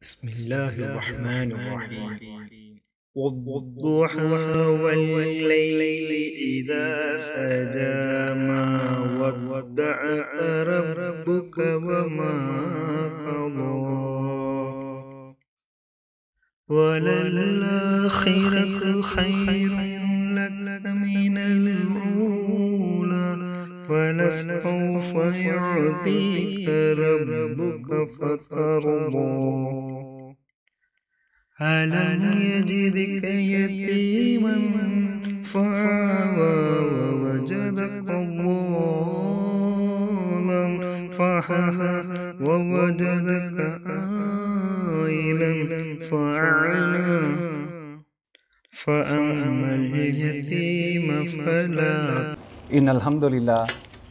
بسم الله الرحمن الرحيم والضحى والليل إذا سجى ما ودعك ربك وما قضى وللآخرة خير لك من الأولى ولسوف يعطيك ربك فترضى ألم يجدك يتيما فآوى ووجدك ضالا فهدى ووجدك عائلا فأغنى فأما اليتيم فلا إن الحمد لله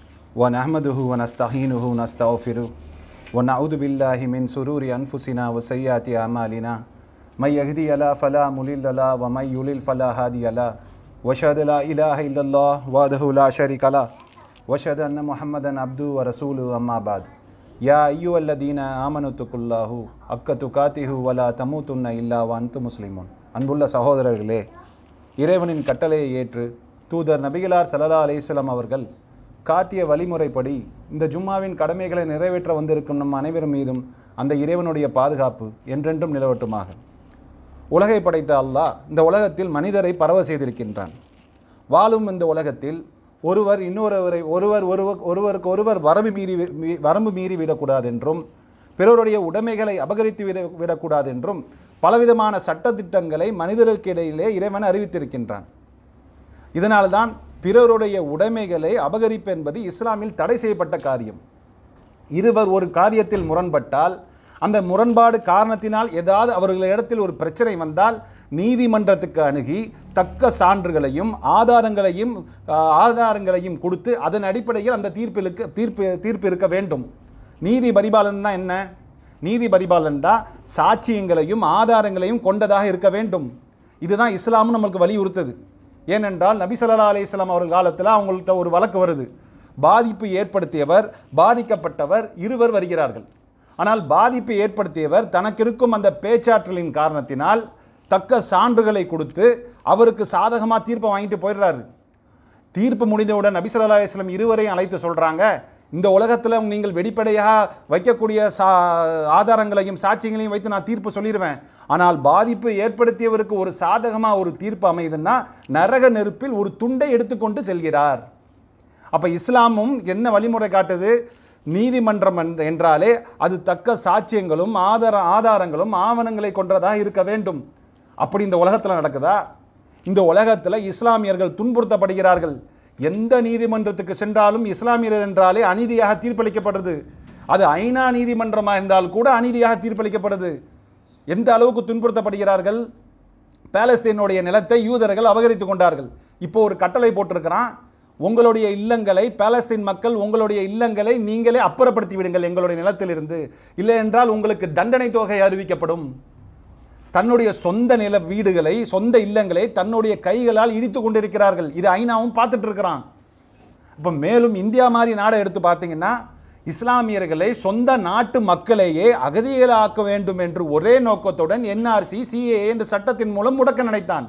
ونحمده ونستعينه ونستغفره ونعوذ بالله من شرور أنفسنا وسيئات أعمالنا من يهدي له فلا مضل له ومن يضلل فلا هادي له وأشهد لا إله إلا الله وحده لا شريك له وأشهد أن محمدا عبده ورسوله أما بعد يا أيها الذين آمنوا اتقوا الله حق تقاته ولا تموتن إلا وأنتم مسلمون அன்புள்ள சகோதரர்களே இறைவனின் கட்டளையை ஏற்று தூதர் நபிகளார் சல்லா அலிஸ்லாம் அவர்கள் காட்டிய வழிமுறைப்படி இந்த ஜும்மாவின் கடமைகளை நிறைவேற்ற வந்திருக்கும் நம் அனைவரும் மீதும் அந்த இறைவனுடைய பாதுகாப்பு என்றென்றும் நிலவட்டுமாக உலகை படைத்த அல்லாஹ் இந்த உலகத்தில் மனிதரை பரவ செய்திருக்கின்றான் வாழும் இந்த உலகத்தில் ஒருவர் இன்னொருவரை ஒருவர் ஒருவர் ஒருவருக்கு ஒருவர் வரம்பு மீறி வி- வரம்பு மீறி விடக்கூடாது என்றும் பிறருடைய உடைமைகளை அபகரித்து விட விடக்கூடாது என்றும் பலவிதமான சட்டத்திட்டங்களை மனிதர்களுக்கு இடையிலே இறைவன் அறிவித்திருக்கின்றான் இதனால்தான் பிறருடைய உடைமைகளை அபகரிப்பு என்பது இஸ்லாமில் தடை செய்யப்பட்ட காரியம் இருவர் ஒரு காரியத்தில் முரண்பட்டால் அந்த முரண்பாடு காரணத்தினால் ஏதாவது அவர்களிடத்தில் ஒரு பிரச்சனை வந்தால் நீதிமன்றத்துக்கு அணுகி தக்க சான்றுகளையும் ஆதாரங்களையும் ஆ, ஆதாரங்களையும் கொடுத்து அதன் அடிப்படையில் அந்த தீர்ப்பிலுக்கு தீர்ப்பு தீர்ப்பு இருக்க வேண்டும் நீதி பரிபாலன்னா என்ன நீதி பரிபாலன்டா சாட்சியங்களையும் ஆதாரங்களையும் கொண்டதாக இருக்க வேண்டும் இதுதான் இஸ்லாமும் நம்மளுக்கு வலியுறுத்தது ஏனென்றால் நபி ஸல்லல்லாஹு அலைஹி வஸல்லம் அவர்கள் காலத்தில் அவங்கள்ட்ட ஒரு வழக்கு வருது பாதிப்பு ஏற்படுத்தியவர் பாதிக்கப்பட்டவர் இருவர் வருகிறார்கள் ஆனால் பாதிப்பு ஏற்படுத்தியவர் தனக்கு இருக்கும் அந்த பேச்சாற்றலின் காரணத்தினால் தக்க சான்றுகளை கொடுத்து அவருக்கு சாதகமாக தீர்ப்பை வாங்கிட்டு போயிடுறாரு தீர்ப்பு முடிந்தவுடன் நபி ஸல்லல்லாஹு அலைஹி வஸல்லம் இருவரையும் அழைத்து சொல்கிறாங்க இந்த உலகத்தில் நீங்கள் வெளிப்படையாக வைக்கக்கூடிய சா ஆதாரங்களையும் சாட்சியங்களையும் வைத்து நான் தீர்ப்பு சொல்லிடுவேன் ஆனால் பாதிப்பு ஏற்படுத்தியவருக்கு ஒரு சாதகமாக ஒரு தீர்ப்பு அமையுதுன்னா நரக நெருப்பில் ஒரு துண்டை எடுத்துக்கொண்டு செல்கிறார் அப்போ இஸ்லாமும் என்ன வழிமுறை காட்டுது நீதிமன்றம் என்ற- என்றாலே அது தக்க சாட்சியங்களும் ஆதார ஆதாரங்களும் ஆவணங்களை கொண்டதாக இருக்க வேண்டும் அப்படி இந்த உலகத்தில் நடக்குதா இந்த உலகத்தில் இஸ்லாமியர்கள் துன்புறுத்தப்படுகிறார்கள் எந்த நீதிமன்றத்துக்கு சென்றாலும் இஸ்லாமியர் என்றாலே அநீதியாக தீர்ப்பளிக்கப்படுறது அது ஐநா நீதிமன்றமாக இருந்தால் கூட அநீதியாக தீர்ப்பளிக்கப்படுது எந்த அளவுக்கு துன்புறுத்தப்படுகிறார்கள் பாலஸ்தீனுடைய நிலத்தை யூதர்கள் அபகரித்து கொண்டார்கள் இப்போ ஒரு கட்டளை போட்டிருக்கிறான் உங்களுடைய இல்லங்களை பாலஸ்தீன் மக்கள் உங்களுடைய இல்லங்களை நீங்களே அப்புறப்படுத்தி விடுங்கள் எங்களுடைய நிலத்திலிருந்து இல்லை என்றால் உங்களுக்கு தண்டனை தொகை அறிவிக்கப்படும் தன்னுடைய சொந்த நில வீடுகளை சொந்த இல்லங்களை தன்னுடைய கைகளால் இடித்து கொண்டிருக்கிறார்கள் இது ஐநாவும் பார்த்துட்டு இருக்கிறான் இப்போ மேலும் இந்தியா மாதிரி நாடை எடுத்து பார்த்தீங்கன்னா இஸ்லாமியர்களை சொந்த நாட்டு மக்களையே அகதிகளாக்க வேண்டும் என்று ஒரே நோக்கத்துடன் என்ஆர்சி சிஏஏ என்ற சட்டத்தின் மூலம் முடக்க நினைத்தான்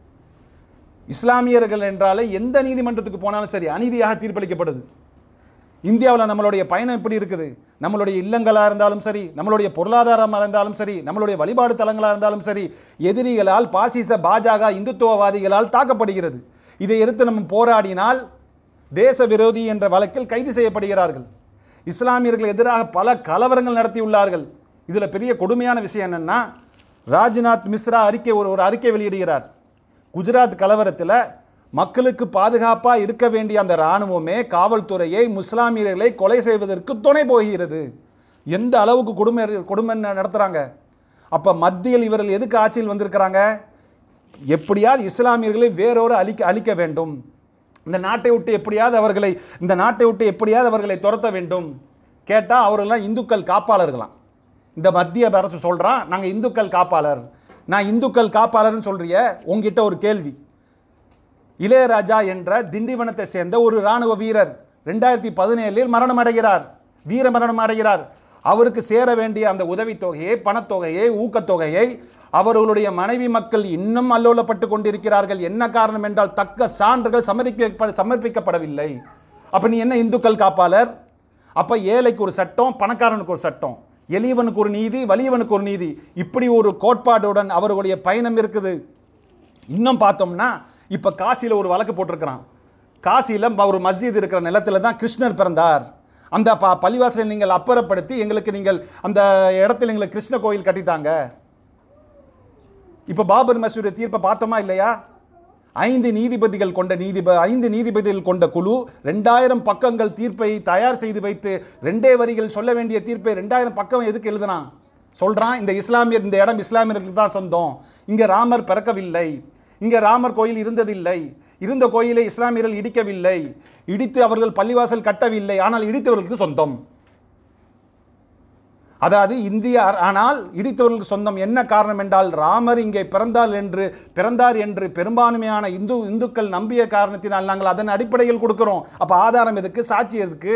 இஸ்லாமியர்கள் என்றாலே எந்த நீதிமன்றத்துக்கு போனாலும் சரி அநீதியாக தீர்ப்பளிக்கப்படுது இந்தியாவில் நம்மளுடைய பயணம் எப்படி இருக்குது நம்மளுடைய இல்லங்களாக இருந்தாலும் சரி நம்மளுடைய பொருளாதாரமாக இருந்தாலும் சரி நம்மளுடைய வழிபாடு தலங்களாக இருந்தாலும் சரி எதிரிகளால் பாசிச பாஜக இந்துத்துவவாதிகளால் தாக்கப்படுகிறது இதை எடுத்து நம்ம போராடினால் தேச விரோதி என்ற வழக்கில் கைது செய்யப்படுகிறார்கள் இஸ்லாமியர்கள் எதிராக பல கலவரங்கள் நடத்தியுள்ளார்கள் இதில் பெரிய கொடுமையான விஷயம் என்னென்னா ராஜ்நாத் மிஸ்ரா அறிக்கை ஒரு ஒரு அறிக்கை வெளியிடுகிறார் குஜராத் கலவரத்தில் மக்களுக்கு பாதுகாப்பாக இருக்க வேண்டிய அந்த இராணுவமே காவல்துறையை முஸ்லாமியர்களை கொலை செய்வதற்கு துணை போகிறது எந்த அளவுக்கு கொடுமை கொடுமை நடத்துகிறாங்க அப்போ மத்தியில் இவர்கள் எதுக்கு ஆட்சியில் வந்திருக்கிறாங்க எப்படியாவது இஸ்லாமியர்களை வேறொரு அழிக்க அழிக்க வேண்டும் இந்த நாட்டை விட்டு எப்படியாவது அவர்களை இந்த நாட்டை விட்டு எப்படியாவது அவர்களை துரத்த வேண்டும் கேட்டால் அவர்கள்லாம் இந்துக்கள் காப்பாளர்களாம் இந்த மத்திய அரசு சொல்கிறான் நாங்கள் இந்துக்கள் காப்பாளர் நான் இந்துக்கள் காப்பாளர்னு சொல்றிய உங்ககிட்ட ஒரு கேள்வி இளையராஜா என்ற திண்டிவனத்தை சேர்ந்த ஒரு இராணுவ வீரர் ரெண்டாயிரத்தி பதினேழில் மரணம் அடைகிறார் வீர மரணம் அடைகிறார் அவருக்கு சேர வேண்டிய அந்த உதவித்தொகையை பணத்தொகையை ஊக்கத்தொகையை அவர்களுடைய மனைவி மக்கள் இன்னும் அல்லோலப்பட்டு கொண்டிருக்கிறார்கள் என்ன காரணம் என்றால் தக்க சான்றுகள் சமர்ப்பிக்க சமர்ப்பிக்கப்படவில்லை அப்ப நீ என்ன இந்துக்கள் காப்பாளர் அப்ப ஏழைக்கு ஒரு சட்டம் பணக்காரனுக்கு ஒரு சட்டம் எளியவனுக்கு ஒரு நீதி வலியவனுக்கு ஒரு நீதி இப்படி ஒரு கோட்பாடுடன் அவர்களுடைய பயணம் இருக்குது இன்னும் பார்த்தோம்னா இப்போ காசியில் ஒரு வழக்கு போட்டிருக்கிறான் காசியில் ஒரு மஸ்ஜித் இருக்கிற நிலத்துல தான் கிருஷ்ணர் பிறந்தார் அந்த ப பள்ளிவாசலை நீங்கள் அப்புறப்படுத்தி எங்களுக்கு நீங்கள் அந்த இடத்துல எங்களுக்கு கிருஷ்ண கோயில் கட்டித்தாங்க இப்போ பாபர் மசூதி தீர்ப்பை பார்த்தோமா இல்லையா ஐந்து நீதிபதிகள் கொண்ட நீதிப ஐந்து நீதிபதிகள் கொண்ட குழு ரெண்டாயிரம் பக்கங்கள் தீர்ப்பை தயார் செய்து வைத்து ரெண்டே வரிகள் சொல்ல வேண்டிய தீர்ப்பை ரெண்டாயிரம் பக்கம் எதுக்கு எழுதுனான் சொல்றான் இந்த இஸ்லாமியர் இந்த இடம் இஸ்லாமியர்களுக்கு தான் சொந்தம் இங்கே ராமர் பிறக்கவில்லை இங்கே ராமர் கோயில் இருந்ததில்லை இருந்த கோயிலை இஸ்லாமியர்கள் இடிக்கவில்லை இடித்து அவர்கள் பள்ளிவாசல் கட்டவில்லை ஆனால் இடித்தவர்களுக்கு சொந்தம் அதாவது இந்திய அர- ஆனால் இடித்தவர்களுக்கு சொந்தம் என்ன காரணம் என்றால் ராமர் இங்கே பிறந்தார் என்று பிறந்தார் என்று பெரும்பான்மையான இந்து இந்துக்கள் நம்பிய காரணத்தினால் நாங்கள் அதன் அடிப்படையில் கொடுக்கிறோம் அப்ப ஆதாரம் எதுக்கு சாட்சி எதுக்கு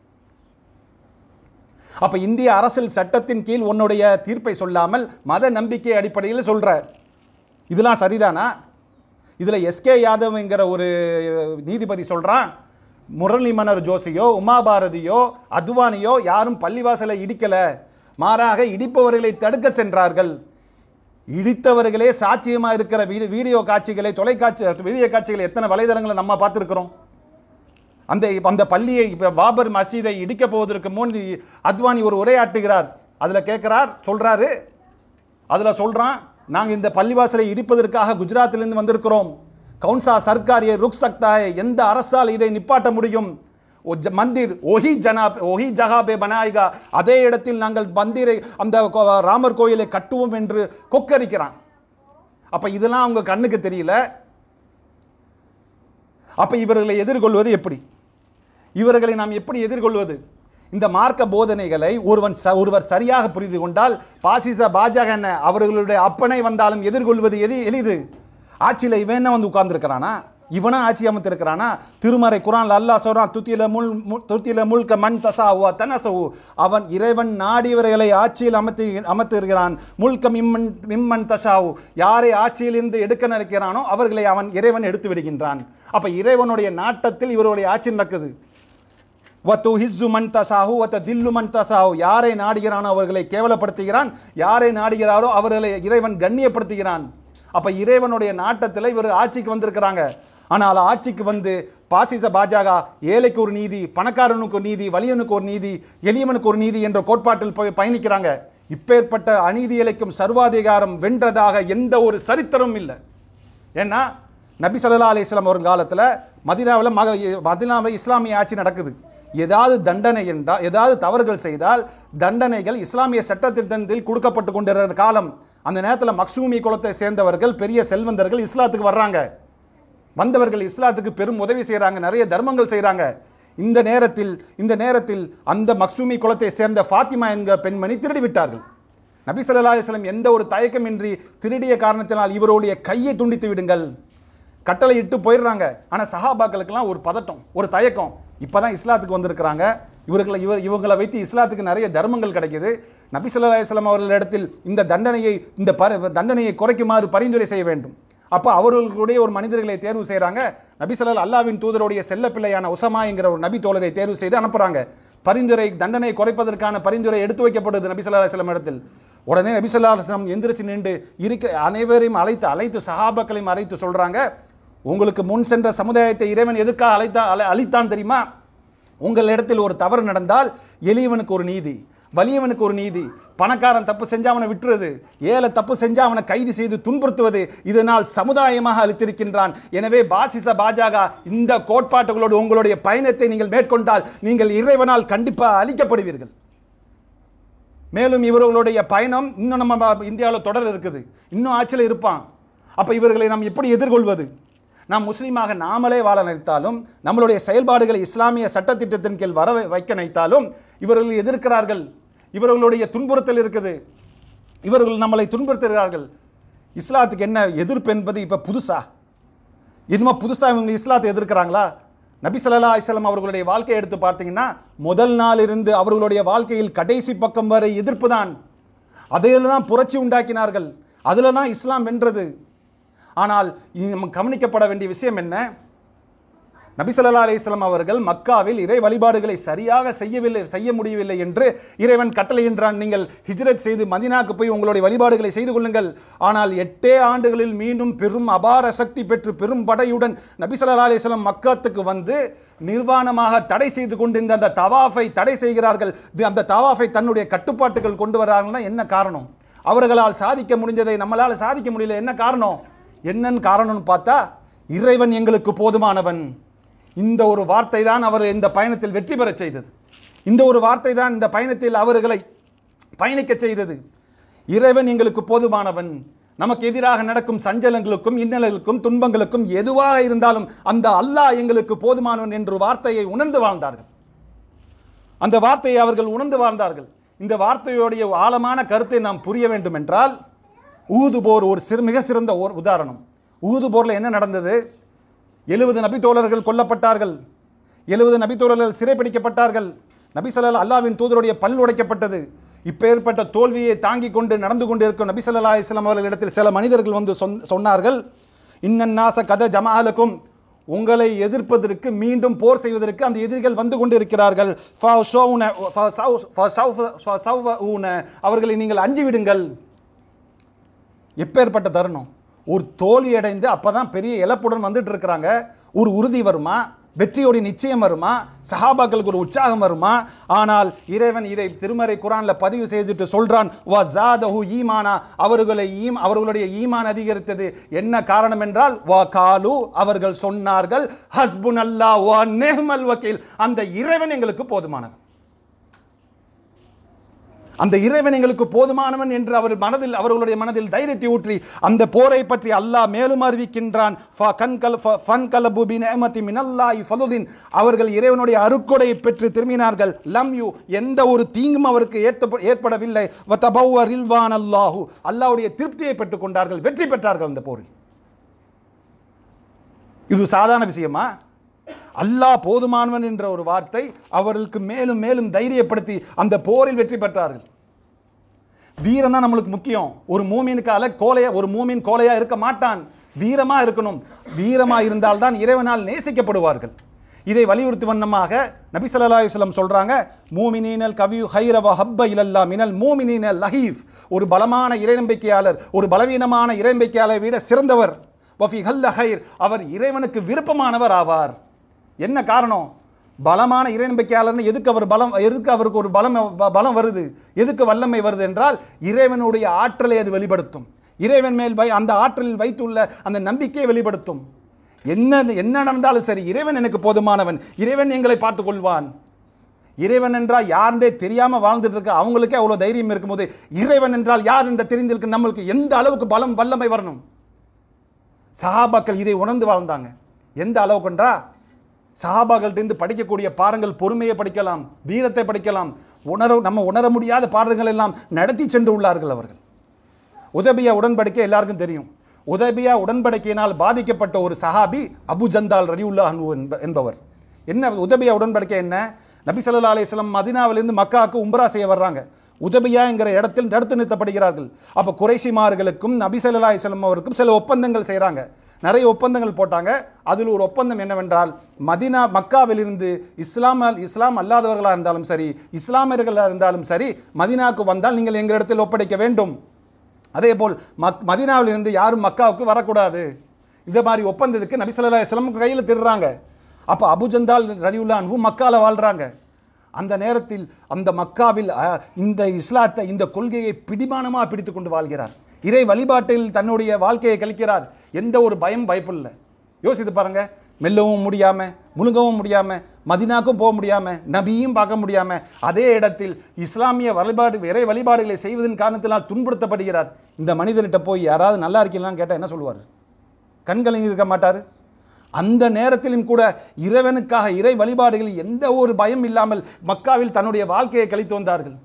அப்ப இந்திய அரசியல் சட்டத்தின் கீழ் உன்னுடைய தீர்ப்பை சொல்லாமல் மத நம்பிக்கை அடிப்படையில் சொல்ற இதெல்லாம் சரிதானா இதுல எஸ்கே யாதவ்ங்கிற ஒரு நீதிபதி சொல்றான் முரளி மன்னர் ஜோஷியோ உமாபாரதியோ அத்வானியோ யாரும் பள்ளிவாசலை இடிக்கல மாறாக இடிப்பவர்களை தடுக்க சென்றார்கள் இடித்தவர்களே சாட்சியமா இருக்கிற வீடியோ வீடியோ காட்சிகளை தொலைக்காட்சி வீடியோ காட்சிகளை எத்தனை வலைதளங்களை நம்ம பார்த்துருக்கிறோம் அந்த அந்த பள்ளியை இப்போ பாபர் மசீதை இடிக்க போவதற்கு முன் அத்வானி ஒரு உரையாற்றுகிறார் அதில் கேட்குறார் சொல்றாரு அதில் சொல்றான் நாங்கள் இந்த பள்ளிவாசலை இடிப்பதற்காக குஜராத்திலிருந்து வந்திருக்கிறோம் கவுன்சா சர்க்கார் ये रुक सकता है எந்த அரசால் இதை நிப்பாட்ட முடியும் ஓ ஜ- மந்திர் ஒஹி ஜனா ஒஹி ஜஹாபே பனாய்கா அதே இடத்தில் நாங்கள் மந்திரை அந்த கோ- ராமர் கோயிலை கட்டுவோம் என்று கொக்கரிக்கிறான் அப்ப இதெல்லாம் அவங்க கண்ணுக்கு தெரியல அப்ப இவர்களை எதிர்கொள்வது எப்படி இவர்களை நாம் எப்படி எதிர்கொள்வது இந்த மார்க்க போதனைகளை ஒருவன் ச ஒருவர் சரியாக புரிந்து கொண்டால் பாசிச பாஜக என்ன அவர்களுடைய அப்பனை வந்தாலும் எதிர்கொள்வது எது எளிது ஆட்சியில் இவன் என்ன வந்து உட்கார்ந்துருக்கிறானா இவனா ஆட்சி அமைத்திருக்கிறானா திருமறை குரான்ல அல்லாஹ் சொல்றான் துத்தியில முள் மு- துத்தியில முல்க மண் தசாவா தனசவு அவன் இறைவன் நாடியவர்களை ஆட்சியில் அமர்த்தி அமர்த்துகிறான் முல்க மிம்மன் மிம்மன் தசாவு யாரை ஆட்சியிலிருந்து எடுக்க நினைக்கிறானோ அவர்களை அவன் இறைவன் எடுத்து விடுகின்றான் அப்ப இறைவனுடைய நாட்டத்தில் இவருடைய ஆட்சி நடக்குது வத்து ஹிஸ்ஸு மன் தசாஹு வத்த தில்லு மன் தசாஹு யாரை நாடுகிறானோ அவர்களை கேவலப்படுத்துகிறான் யாரை நாடுகிறாரோ அவர்களை இறைவன் கண்ணியப்படுத்துகிறான் அப்ப இறைவனுடைய நாட்டத்தில் இவர் ஆட்சிக்கு வந்திருக்கிறாங்க ஆனால் ஆட்சிக்கு வந்து பாசிச பாஜக ஏழைக்கு ஒரு நீதி பணக்காரனுக்கு ஒரு நீதி வலியனுக்கு ஒரு நீதி எளியவனுக்கு ஒரு நீதி என்ற கோட்பாட்டில் போய் பயணிக்கிறாங்க இப்பேற்பட்ட அநீதி இழைக்கும் சர்வாதிகாரம் வென்றதாக எந்த ஒரு சரித்திரமும் இல்லை ஏன்னா நபி ஸல்லல்லாஹு அலைஹி வஸல்லம் ஒரு காலத்தில் மதினாவில் மக மதினாவில் இஸ்லாமிய ஆட்சி நடக்குது ஏதாவது தண்டனை என்றால் ஏதாவது தவறுகள் செய்தால் தண்டனைகள் இஸ்லாமிய சட்டத்திட்டத்தில் கொடுக்கப்பட்டு கொண்டிருக்கிற காலம் அந்த நேரத்தில் மக்சூமி குலத்தை சேர்ந்தவர்கள் பெரிய செல்வந்தர்கள் இஸ்லாத்துக்கு வர்றாங்க வந்தவர்கள் இஸ்லாத்துக்கு பெரும் உதவி செய்கிறாங்க நிறைய தர்மங்கள் செய்கிறாங்க இந்த நேரத்தில் இந்த நேரத்தில் அந்த மக்சூமி குலத்தை சேர்ந்த ஃபாத்திமா என்கிற பெண்மணி திருடி விட்டார்கள் நபி ஸல்லல்லாஹு அலைஹி வஸல்லம் எந்த ஒரு தயக்கமின்றி திருடிய காரணத்தினால் இவருடைய கையை துண்டித்து விடுங்கள் கட்டளை இட்டு போயிடுறாங்க ஆனால் சஹாபாக்களுக்கெல்லாம் ஒரு பதட்டம் ஒரு தயக்கம் இப்பதான் இஸ்லாத்துக்கு வந்திருக்கிறாங்க இவர்களை இவர் இவங்களை வைத்து இஸ்லாத்துக்கு நிறைய தர்மங்கள் கிடைக்குது நபி ஸல்லல்லாஹு அலைஹி வஸல்லம் அவர்களிடத்தில் இந்த தண்டனையை இந்த பரி தண்டனையை குறைக்குமாறு பரிந்துரை செய்ய வேண்டும் அப்போ அவர்களுடைய ஒரு மனிதர்களை தேர்வு செய்கிறாங்க நபி ஸல்லல்லாஹு அல்லாவின் தூதருடைய செல்ல பிள்ளையான உசமா என்கிற ஒரு நபி தோழரை தேர்வு செய்து அனுப்புறாங்க பரிந்துரை தண்டனை குறைப்பதற்கான பரிந்துரை எடுத்து வைக்கப்படுது நபி ஸல்லல்லாஹு அலைஹி வஸல்லம் இடத்தில் உடனே நபி ஸல்லல்லாஹு அலைஹி வஸல்லம் எந்திரிச்சு நின்று இருக்க அனைவரையும் அழைத்து அழைத்து சஹாபாக்களையும் அழைத்து சொல்றாங்க உங்களுக்கு முன் சென்ற சமுதாயத்தை இறைவன் எதுக்காக அழைத்தா அழை- அழித்தான் தெரியுமா உங்களிடத்தில் ஒரு தவறு நடந்தால் எளியவனுக்கு ஒரு நீதி வலியவனுக்கு ஒரு நீதி பணக்காரன் தப்பு செஞ்சா அவனை விட்டுறது ஏழை தப்பு செஞ்சா அவனை கைது செய்து துன்புறுத்துவது இதனால் சமுதாயமாக அளித்திருக்கின்றான் எனவே பாசிச பாஜக இந்த கோட்பாட்டுகளோடு உங்களுடைய பயணத்தை நீங்கள் மேற்கொண்டால் நீங்கள் இறைவனால் கண்டிப்பாக அழிக்கப்படுவீர்கள் மேலும் இவர்களுடைய பயணம் இன்னும் நம்ம இந்தியாவில் தொடர் இருக்குது இன்னும் ஆட்சியில் இருப்பான் அப்போ இவர்களை நாம் எப்படி எதிர்கொள்வது நாம் முஸ்லீமாக நாமளே வாழ நினைத்தாலும் நம்மளுடைய செயல்பாடுகளை இஸ்லாமிய சட்டத்திட்டத்தின் கீழ் வர வை- வைக்க நினைத்தாலும் இவர்கள் எதிர்க்கிறார்கள் இவர்களுடைய துன்புறுத்தல் இருக்குது இவர்கள் நம்மளை துன்புறுத்துகிறார்கள் இஸ்லாத்துக்கு என்ன எதிர்ப்பு என்பது இப்போ புதுசா இன்னுமா புதுசாக இவங்க இஸ்லாத்தை எதிர்க்கிறாங்களா நபி ஸல்லல்லாஹு அலைஹி வஸல்லம் அவர்களுடைய வாழ்க்கையை எடுத்து பார்த்தீங்கன்னா முதல் நாள் இருந்து அவர்களுடைய வாழ்க்கையில் கடைசி பக்கம் வரை எதிர்ப்பு தான் அதில் தான் புரட்சி உண்டாக்கினார்கள் அதில் தான் இஸ்லாம் வென்றது ஆனால் இனி நம்ம கவனிக்கப்பட வேண்டிய விஷயம் என்ன நபி ஸல்லல்லாஹு அலைஹி வஸல்லம் அவர்கள் மக்காவில் இறை வழிபாடுகளை சரியாக செய்யவில்லை செய்ய முடியவில்லை என்று இறைவன் கட்டளையின்றான் நீங்கள் ஹிஜ்ரத் செய்து மதினாக்கு போய் உங்களுடைய வழிபாடுகளை செய்து கொள்ளுங்கள் ஆனால் எட்டே ஆண்டுகளில் மீண்டும் பெரும் அபார சக்தி பெற்று பெரும் படையுடன் நபி ஸல்லல்லாஹு அலைஹி வஸல்லம் மக்காத்துக்கு வந்து நிர்வாணமாக தடை செய்து கொண்டிருந்த அந்த தவாஃபை தடை செய்கிறார்கள் அந்த தவாஃபை தன்னுடைய கட்டுப்பாட்டுகள் கொண்டு வராங்கன்னா என்ன காரணம் அவர்களால் சாதிக்க முடிஞ்சதை நம்மளால் சாதிக்க முடியல என்ன காரணம் என்னன்னு காரணம்னு பார்த்தா இறைவன் எங்களுக்கு போதுமானவன் இந்த ஒரு வார்த்தை தான் அவர் இந்த பயணத்தில் வெற்றி பெறச் செய்தது இந்த ஒரு வார்த்தை தான் இந்த பயணத்தில் அவர்களை பயணிக்கச் செய்தது இறைவன் எங்களுக்கு போதுமானவன் நமக்கு எதிராக நடக்கும் சஞ்சலங்களுக்கும் இன்னல்களுக்கும் துன்பங்களுக்கும் எதுவாக இருந்தாலும் அந்த அல்லாஹ் எங்களுக்கு போதுமானவன் என்ற வார்த்தையை உணர்ந்து வாழ்ந்தார்கள் அந்த வார்த்தையை அவர்கள் உணர்ந்து வாழ்ந்தார்கள் இந்த வார்த்தையுடைய ஆழமான கருத்தை நாம் புரிய வேண்டும் என்றால் ஊது போர் ஒரு சிறு மிக சிறந்த ஒரு உதாரணம் ஊது போரில் என்ன நடந்தது எழுபது நபித்தோழர்கள் கொல்லப்பட்டார்கள் எழுபது நபித்தோழர்கள் சிறைப்பிடிக்கப்பட்டார்கள் நபி ஸல்லல்லாஹு அல்லாவின் தூதருடைய பல் உடைக்கப்பட்டது இப்பேற்பட்ட தோல்வியை தாங்கிக் கொண்டு நடந்து கொண்டிருக்கும் நபி ஸல்லல்லாஹு அலைஹி வஸல்லம் அவர்களிடத்தில் சில மனிதர்கள் வந்து சொன் சொன்னார்கள் இன்னன்னாச கத ஜமாலுக்கும் உங்களை எதிர்ப்பதற்கு மீண்டும் போர் செய்வதற்கு அந்த எதிரிகள் வந்து கொண்டிருக்கிறார்கள் ஃபஸௌன ஃபஸௌ- ஃபஸௌஃப- ஃபஸௌவஊன. அவர்களை நீங்கள் அஞ்சி விடுங்கள் எப்பேற்பட்ட தருணம் ஒரு தோல்வி அடைந்து அப்பதான் பெரிய இழப்புடன் வந்துட்டு இருக்கிறாங்க ஒரு உறுதி வருமா வெற்றியோட நிச்சயம் வருமா சஹாபாக்களுக்கு ஒரு உற்சாகம் வருமா ஆனால் இறைவன் இதை திருமறை குரான்ல பதிவு செய்துட்டு சொல்றான் வஸாதஹு ஈமானா அவர்களை ஈம் அவர்களுடைய ஈமான் அதிகரித்தது என்ன காரணம் என்றால் வா காலு அவர்கள் சொன்னார்கள் ஹஸ்புன் அல்லா வா நேஹ்மல் வக்கீல் அந்த இறைவன் எங்களுக்கு போதுமானவன் அந்த இறைவன் எங்களுக்கு போதுமானவன் என்று அவர் மனதில் அவர்களுடைய மனதில் தைரியத்தை ஊற்றி அந்த போரை பற்றி அல்லாஹ் மேலும் அறிவிக்கின்றான் ஃப கன்கல் ஃப ஃபன்கலபு பிநிஅமதி மினல்லாஹி ஃபதுலின். அவர்கள் இறைவனுடைய அருக்கொடையை பெற்று திரும்பினார்கள் லம் யூ எந்த ஒரு தீங்கும் அவருக்கு ஏற்ப ஏற்படவில்லை வதபவ்வ ரில்வான் அல்லாஹு அல்லாஹ்வுடைய திருப்தியை பெற்றுக் கொண்டார்கள் வெற்றி பெற்றார்கள் அந்த போரில் இது சாதாரண விஷயமா அல்லாஹ் போதுமானவன் என்ற ஒரு வார்த்தை அவர்களுக்கு மேலும் மேலும் தைரியப்படுத்தி அந்த போரில் வெற்றி பெற்றார்கள் வீரம் தான் நம்மளுக்கு முக்கியம் ஒரு மூமினுக்கால கோலையா ஒரு மூமின் கோலையா இருக்க மாட்டான் வீரமா இருக்கணும் வீரமா இருந்தால்தான் இறைவனால் நேசிக்கப்படுவார்கள் இதை வலியுறுத்தி வண்ணமாக நபி ஸல்லல்லாஹு அலைஹி வஸல்லம் சொல்றாங்க மூமினீனல் கவியு ஹைர வ ஹப்ப இலல்லா மினல் மூமினீனல் லஹீஃப் ஒரு பலமான இறைநம்பிக்கையாளர் ஒரு பலவீனமான இறைநம்பிக்கையாளரை விட சிறந்தவர் வஃபி ஹல்ல ஹைர் அவர் இறைவனுக்கு விருப்பமானவர் ஆவார் என்ன காரணம் பலமான இறைநம்பிக்கையாளர்னு எதுக்கு அவர் பலம் எதுக்கு அவருக்கு ஒரு பலம் ப- பலம் வருது எதுக்கு வல்லமை வருது என்றால் இறைவனுடைய ஆற்றலை அது வெளிப்படுத்தும் இறைவன் மேல் வை அந்த ஆற்றலில் வைத்துள்ள அந்த நம்பிக்கையை வெளிப்படுத்தும் என்ன என்ன நடந்தாலும் சரி இறைவன் எனக்கு போதுமானவன் இறைவன் எங்களை பார்த்துக் கொள்வான் இறைவன் என்றால் யாருன்றே தெரியாம வாழ்ந்துட்டு இருக்க அவங்களுக்கே அவ்வளோ தைரியம் இருக்கும்போது இறைவன் என்றால் யார் என்று தெரிந்திருக்கு நம்மளுக்கு எந்த அளவுக்கு பலம் வல்லமை வரணும் சஹாபாக்கள் இதை உணர்ந்து வாழ்ந்தாங்க எந்த அளவுக்குன்றா சஹாபாக்கள்கிட்டருந்து படிக்கக்கூடிய பாடங்கள் பொறுமையை படிக்கலாம் வீரத்தை படிக்கலாம் உணர நம்ம உணர முடியாத பாடங்கள் எல்லாம் நடத்தி சென்று உள்ளார்கள் அவர்கள் உதபியா உடன்படிக்கை எல்லாருக்கும் தெரியும் உதபியா உடன்படிக்கையினால் பாதிக்கப்பட்ட ஒரு சஹாபி அபு ஜந்தால் ரலியுல்லா அன்ஹு என்ப- என்பவர் என்ன உதபியா உடன்படிக்கை என்ன நபி ஸல்லல்லாஹு அலைஹி வஸல்லம் மதீனாவிலிருந்து மக்காவுக்கு உம்ரா செய்ய வர்றாங்க உதபியாங்கிற இடத்தில் தடுத்து நிறுத்தப்படுகிறார்கள் அப்போ குறைஷிமார்களுக்கும் நபி ஸல்லல்லாஹு அலைஹி வஸல்லம் அவருக்கும் சில ஒப்பந்தங்கள் செய்கிறாங்க நிறைய ஒப்பந்தங்கள் போட்டாங்க அதில் ஒரு ஒப்பந்தம் என்னவென்றால் மதீனா மக்காவிலிருந்து இஸ்லாம் இஸ்லாம் அல்லாதவர்களாக இருந்தாலும் சரி இஸ்லாமியர்களாக இருந்தாலும் சரி மதீனாவுக்கு வந்தால் நீங்கள் எங்களிடத்தில் ஒப்படைக்க வேண்டும் அதே போல் மக் மதீனாவிலிருந்து யாரும் மக்காவுக்கு வரக்கூடாது இந்த மாதிரி ஒப்பந்தத்துக்கு நபி ஸல்லல்லாஹு அலைஹி வஸல்லம் கையில் திருறாங்க அப்போ அபுஜந்தால் ரலியுல்லா அன்ஹு மக்கால வாழ்றாங்க அந்த நேரத்தில் அந்த மக்காவில் அஹ், இந்த இஸ்லாத்தை இந்த கொள்கையை பிடிமானமாக பிடித்து கொண்டு வாழ்கிறார் இறை வழிபாட்டில் தன்னுடைய வாழ்க்கையை கழிக்கிறார் எந்த ஒரு பயம் பயப்பில்லை யோசித்து பாருங்க மெல்லவும் முடியாம முழுங்கவும் முடியாம மதினாக்கும் போக முடியாம நபியும் பார்க்க முடியாம அதே இடத்தில் இஸ்லாமிய வழிபாடு இறை வழிபாடுகளை செய்வதன் காரணத்தினால் துன்புறுத்தப்படுகிறார் இந்த மனிதர்கிட்ட போய் யாராவது நல்லா இருக்கீங்களான்னு கேட்டால் என்ன சொல்லுவார் கண்கலங்கி இருக்க மாட்டார் அந்த நேரத்திலும் கூட இறைவனுக்காக இறை வழிபாடுகளில் எந்த ஒரு பயம் இல்லாமல் மக்காவில் தன்னுடைய வாழ்க்கையை கழித்து வந்தார்கள்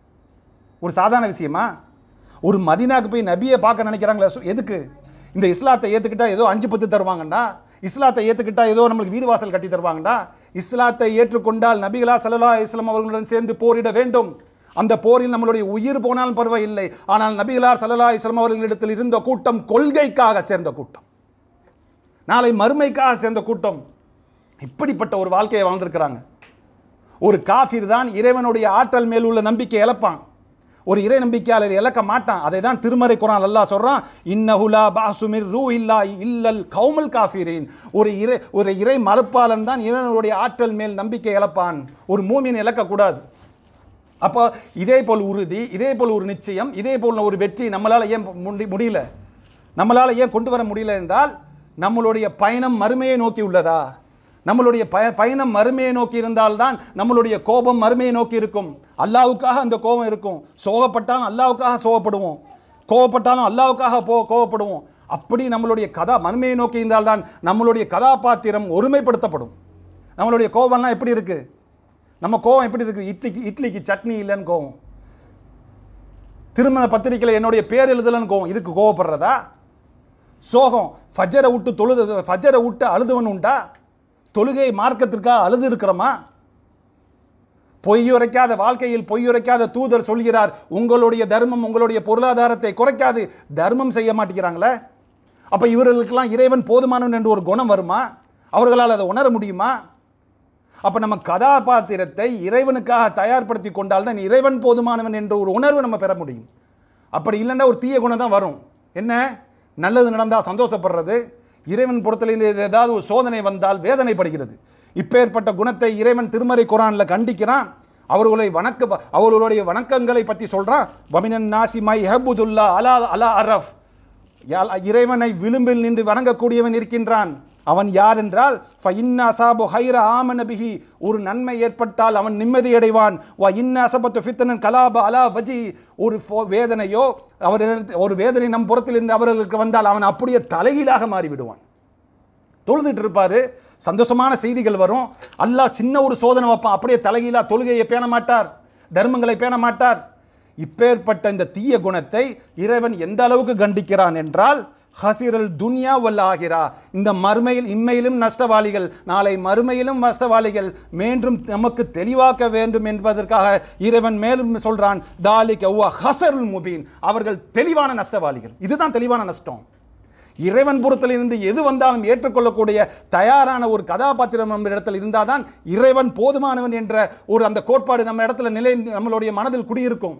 ஒரு சாதாரண விஷயமா ஒரு மதினாக்கு போய் நபியை பார்க்க நினைக்கிறாங்களா சு- எதுக்கு இந்த இஸ்லாத்தை ஏற்றுக்கிட்டா ஏதோ அஞ்சு பத்து தருவாங்கண்ணா இஸ்லாத்தை ஏற்றுக்கிட்டா ஏதோ நம்மளுக்கு வீடு வாசல் கட்டி தருவாங்கடா இஸ்லாத்தை ஏற்றுக்கொண்டால் நபிகளா சல்லா இஸ்லாம் அவர்களுடன் சேர்ந்து போரிட வேண்டும் அந்த போரில் நம்மளுடைய உயிர் போனாலும் பரவாயில்லை ஆனால் நபிகளார் சல்லா இஸ்லாம் அவர்களிடத்தில் இருந்த கூட்டம் கொள்கைக்காக சேர்ந்த கூட்டம் நாளை மறுமைக்காக சேர்ந்த கூட்டம் இப்படிப்பட்ட ஒரு வாழ்க்கையை வாழ்ந்திருக்கிறாங்க ஒரு காஃபிர் தான் இறைவனுடைய ஆற்றல் மேல் உள்ள நம்பிக்கை இழப்பான் ஒரு இறை நம்பிக்கையாளர் இழக்க மாட்டான் அதை தான் திருமறை குரான் அல்லாஹ் சொல்றான் இன்னஹுலா பாசுமிர் ரூ இல்லா இல்லல் கௌமல் காஃபிரின் ஒரு இறை ஒரு இறை மறுப்பாளன் தான் இறைவனுடைய ஆற்றல் மேல் நம்பிக்கை இழப்பான் ஒரு மூமின் இழக்கக்கூடாது அப்போ இதே போல் உறுதி இதே போல் ஒரு நிச்சயம் இதே போல் ஒரு வெற்றி நம்மளால் ஏன் முடி முடியல நம்மளால் ஏன் கொண்டு வர முடியல என்றால் நம்மளுடைய பயணம் மறுமையை நோக்கி உள்ளதா நம்மளுடைய பய பயணம் மறுமையை நோக்கி இருந்தால்தான் நம்மளுடைய கோபம் மறுமையை நோக்கி இருக்கும் அல்லாவுக்காக அந்த கோபம் இருக்கும் சோகப்பட்டாலும் அல்லாவுக்காக சோகப்படுவோம் கோவப்பட்டாலும் அல்லாவுக்காக போ கோவப்படுவோம் அப்படி நம்மளுடைய கதா மறுமையை நோக்கி இருந்தால்தான் நம்மளுடைய கதாபாத்திரம் ஒருமைப்படுத்தப்படும் நம்மளுடைய கோபம்லாம் எப்படி இருக்குது நம்ம கோவம் எப்படி இருக்குது இட்லிக்கு இட்லிக்கு சட்னி இல்லைன்னு கோவம் திருமண பத்திரிக்கையில் என்னுடைய பேர் எழுதலன்னு கோவம் இதுக்கு கோவப்படுறதா சோகம் ஃபஜரை விட்டு தொழுது ஃபஜரை விட்டு அழுதுவன் உண்டா தொழுகை மார்க்கத்திற்காக அழுது இருக்கிறோமா பொய்யுரைக்காத வாழ்க்கையில் பொய்யுரைக்காத தூதர் சொல்கிறார் உங்களுடைய தர்மம் உங்களுடைய பொருளாதாரத்தை குறைக்காது தர்மம் செய்ய மாட்டேங்கிறாங்களே அப்போ இவர்களுக்கெல்லாம் இறைவன் போதுமானவன் என்று ஒரு குணம் வருமா அவர்களால் அதை உணர முடியுமா அப்போ நம்ம கதாபாத்திரத்தை இறைவனுக்காக தயார்படுத்தி கொண்டால்தான் இறைவன் போதுமானவன் என்ற ஒரு உணர்வு நம்ம பெற முடியும் அப்படி இல்லைன்னா ஒரு தீய குணம் தான் வரும் என்ன நல்லது நடந்தால் சந்தோஷப்படுறது இறைவன் புறத்திலிருந்து ஏதாவது ஒரு சோதனை வந்தால் வேதனைப்படுகிறது இப்பேற்பட்ட குணத்தை இறைவன் திருமறை குரானில் கண்டிக்கிறான் அவர்களை வணக்க அவர்களுடைய வணக்கங்களை பற்றி சொல்கிறான் வமினன் நாசி மை ஹபுதுல்லா அலா அலா அரஃப் யாழ் இறைவனை விளிம்பில் நின்று வணங்கக்கூடியவன் இருக்கின்றான் அவன் யார் என்றால் ஃபஇன்ன அசாபு ஹைர ஆமன பிஹி ஒரு நன்மை ஏற்பட்டால் அவன் நிம்மதி அடைவான் வ இன்ன அசபத்து ஃபித்தனன் கலாப அலா வஜி ஒரு ஃபோ- வேதனையோ அவர் ஒரு வேதனை நம் புறத்திலிருந்து அவர்களுக்கு வந்தால் அவன் அப்படியே தலைகீழாக மாறிவிடுவான் தொழுதுட்டு இருப்பாரு சந்தோஷமான செய்திகள் வரும் அல்லாஹ் சின்ன ஒரு சோதனை வைப்பான் அப்படியே தலைகீழா தொழுகையை பேண மாட்டார் தர்மங்களை பேண மாட்டார் இப்பேற்பட்ட இந்த தீய குணத்தை இறைவன் எந்த அளவுக்கு கண்டிக்கிறான் என்றால் ஹசிரல் துன்யா வல் ஆகிறா இந்த மறுமையில் இம்மையிலும் நஷ்டவாளிகள் நாளை மறுமையிலும் நஷ்டவாளிகள் மீண்டும் நமக்கு தெளிவாக்க வேண்டும் என்பதற்காக இறைவன் மேலும் சொல்றான் தாலிக ஹசருல் முபீன் அவர்கள் தெளிவான நஷ்டவாளிகள் இதுதான் தெளிவான நஷ்டம் இறைவன் புறத்திலிருந்து எது வந்தாலும் ஏற்றுக்கொள்ளக்கூடிய தயாரான ஒரு கதாபாத்திரம் நம்ம இடத்துல இருந்தால் தான் இறைவன் போதுமானவன் என்ற ஒரு அந்த கோட்பாடு நம்ம இடத்துல நிலை நம்மளுடைய மனதில் குடியிருக்கும்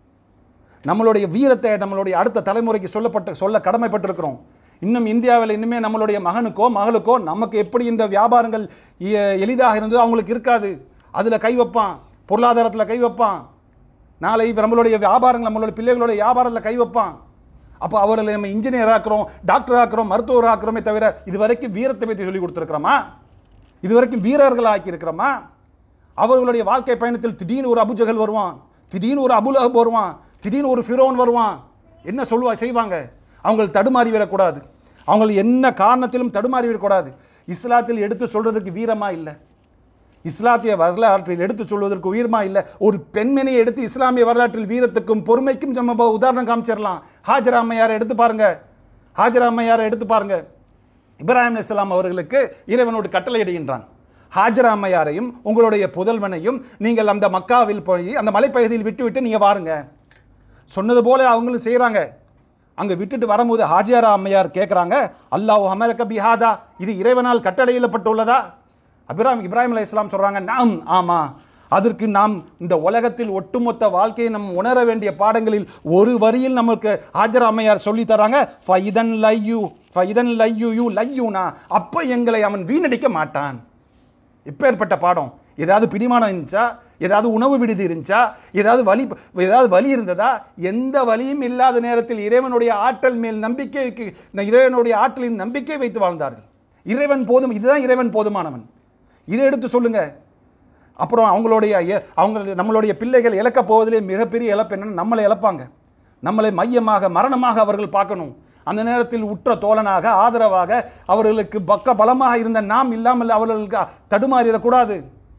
நம்மளுடைய வீரத்தை நம்மளுடைய அடுத்த தலைமுறைக்கு சொல்லப்பட்ட சொல்ல கடமைப்பட்டிருக்கிறோம் இன்னும் இந்தியாவில் இன்னுமே நம்மளுடைய மகனுக்கோ மகளுக்கோ நமக்கு எப்படி இந்த வியாபாரங்கள் எ- எளிதாக இருந்ததோ அவங்களுக்கு இருக்காது அதில் கை வைப்பான் பொருளாதாரத்தில் கை வைப்பான் நாளை நம்மளுடைய வியாபாரங்கள் நம்மளுடைய பிள்ளைகளுடைய வியாபாரத்தில் கை வைப்பான் அப்போ அவர்களை நம்ம இன்ஜினியர் ஆக்குறோம் டாக்டர் ஆக்குறோம் மருத்துவர் ஆக்குறோமே தவிர இது வரைக்கும் வீரத்தை பற்றி சொல்லி கொடுத்துருக்குறோமா இது வரைக்கும் வீரர்கள் ஆக்கியிருக்கிறோமா அவர்களுடைய வாழ்க்கை பயணத்தில் திடீர்னு ஒரு அபுஜகல் வருவான் திடீர்னு ஒரு அபுலஹப் வருவான் திடீர்னு ஒரு ஃபிரோன் வருவான் என்ன சொல்லுவா செய்வாங்க அவங்க தடுமாறி வரக்கூடாது அவங்க என்ன காரணத்திலும் தடுமாறி வரக்கூடாது இஸ்லாத்தில் எடுத்து சொல்றதுக்கு வீரமா இல்லை இஸ்லாத்திய வரலாற்றில் எடுத்து சொல்வதற்கு உயிர்மா இல்லை ஒரு பெண்மணியை எடுத்து இஸ்லாமிய வரலாற்றில் வீரத்துக்கும் பொறுமைக்கும் நம்ம ப- உதாரணம் காமிச்சிடலாம் ஹாஜரா அம்மையாரை எடுத்து பாருங்க ஹாஜரா அம்மையாரை எடுத்து பாருங்க இப்ராஹிம் அலைஹிஸ்ஸலாம் அவர்களுக்கு இறைவனோடு கட்டளை இடுகின்றான் ஹாஜரா அம்மையாரையும் உங்களுடைய புதல்வனையும் நீங்கள் அந்த மக்காவில் போய் அந்த மலைப்பகுதியில் விட்டுவிட்டு நீங்கள் வாருங்க சொன்னது போல அவங்களும் செய்கிறாங்க அங்கே விட்டுட்டு வரும்போது ஹாஜியாரா அம்மையார் கேட்குறாங்க அல்லாஹ் அமரக்க பிஹாதா இது இறைவனால் கட்டளையிடப்பட்டுள்ளதா அபிராம் இப்ராஹிம் அலைஹிஸ்ஸலாம் இஸ்லாம் சொல்கிறாங்க நாம் ஆமாம் அதற்கு நாம் இந்த உலகத்தில் ஒட்டுமொத்த வாழ்க்கையை நம்ம உணர வேண்டிய பாடங்களில் ஒரு வரியில் நமக்கு ஹாஜரா அம்மையார் சொல்லி தராங்க ஃபைதன் லையூ ஃபைதன் லையூ யூ லையூனா அப்போ எங்களை அவன் வீணடிக்க மாட்டான் இப்பேற்பட்ட பாடம் ஏதாவது பிடிமானம் இருந்துச்சா ஏதாவது உணவு விடுதி இருந்துச்சா ஏதாவது வலி ஏதாவது வலி இருந்ததா எந்த வலியும் இல்லாத நேரத்தில் இறைவனுடைய ஆற்றல் மேல் நம்பிக்கைக்கு இறைவனுடைய ஆற்றலின் நம்பிக்கை வைத்து வாழ்ந்தார்கள் இறைவன் போதும் இதுதான் இறைவன் போதுமானவன் இதை எடுத்து சொல்லுங்க அப்புறம் அவங்களுடைய எ- அவங்க நம்மளுடைய பிள்ளைகள் இழக்கப் போவதிலே மிகப்பெரிய இழப்பு என்னன்னு நம்மளை இழப்பாங்க நம்மளை மையமாக மரணமாக அவர்கள் பார்க்கணும் அந்த நேரத்தில் உற்ற தோழனாக ஆதரவாக அவர்களுக்கு பக்க பலமாக இருந்த நாம் இல்லாமல் அவர்களுக்கு தடுமாறிடக்கூடாது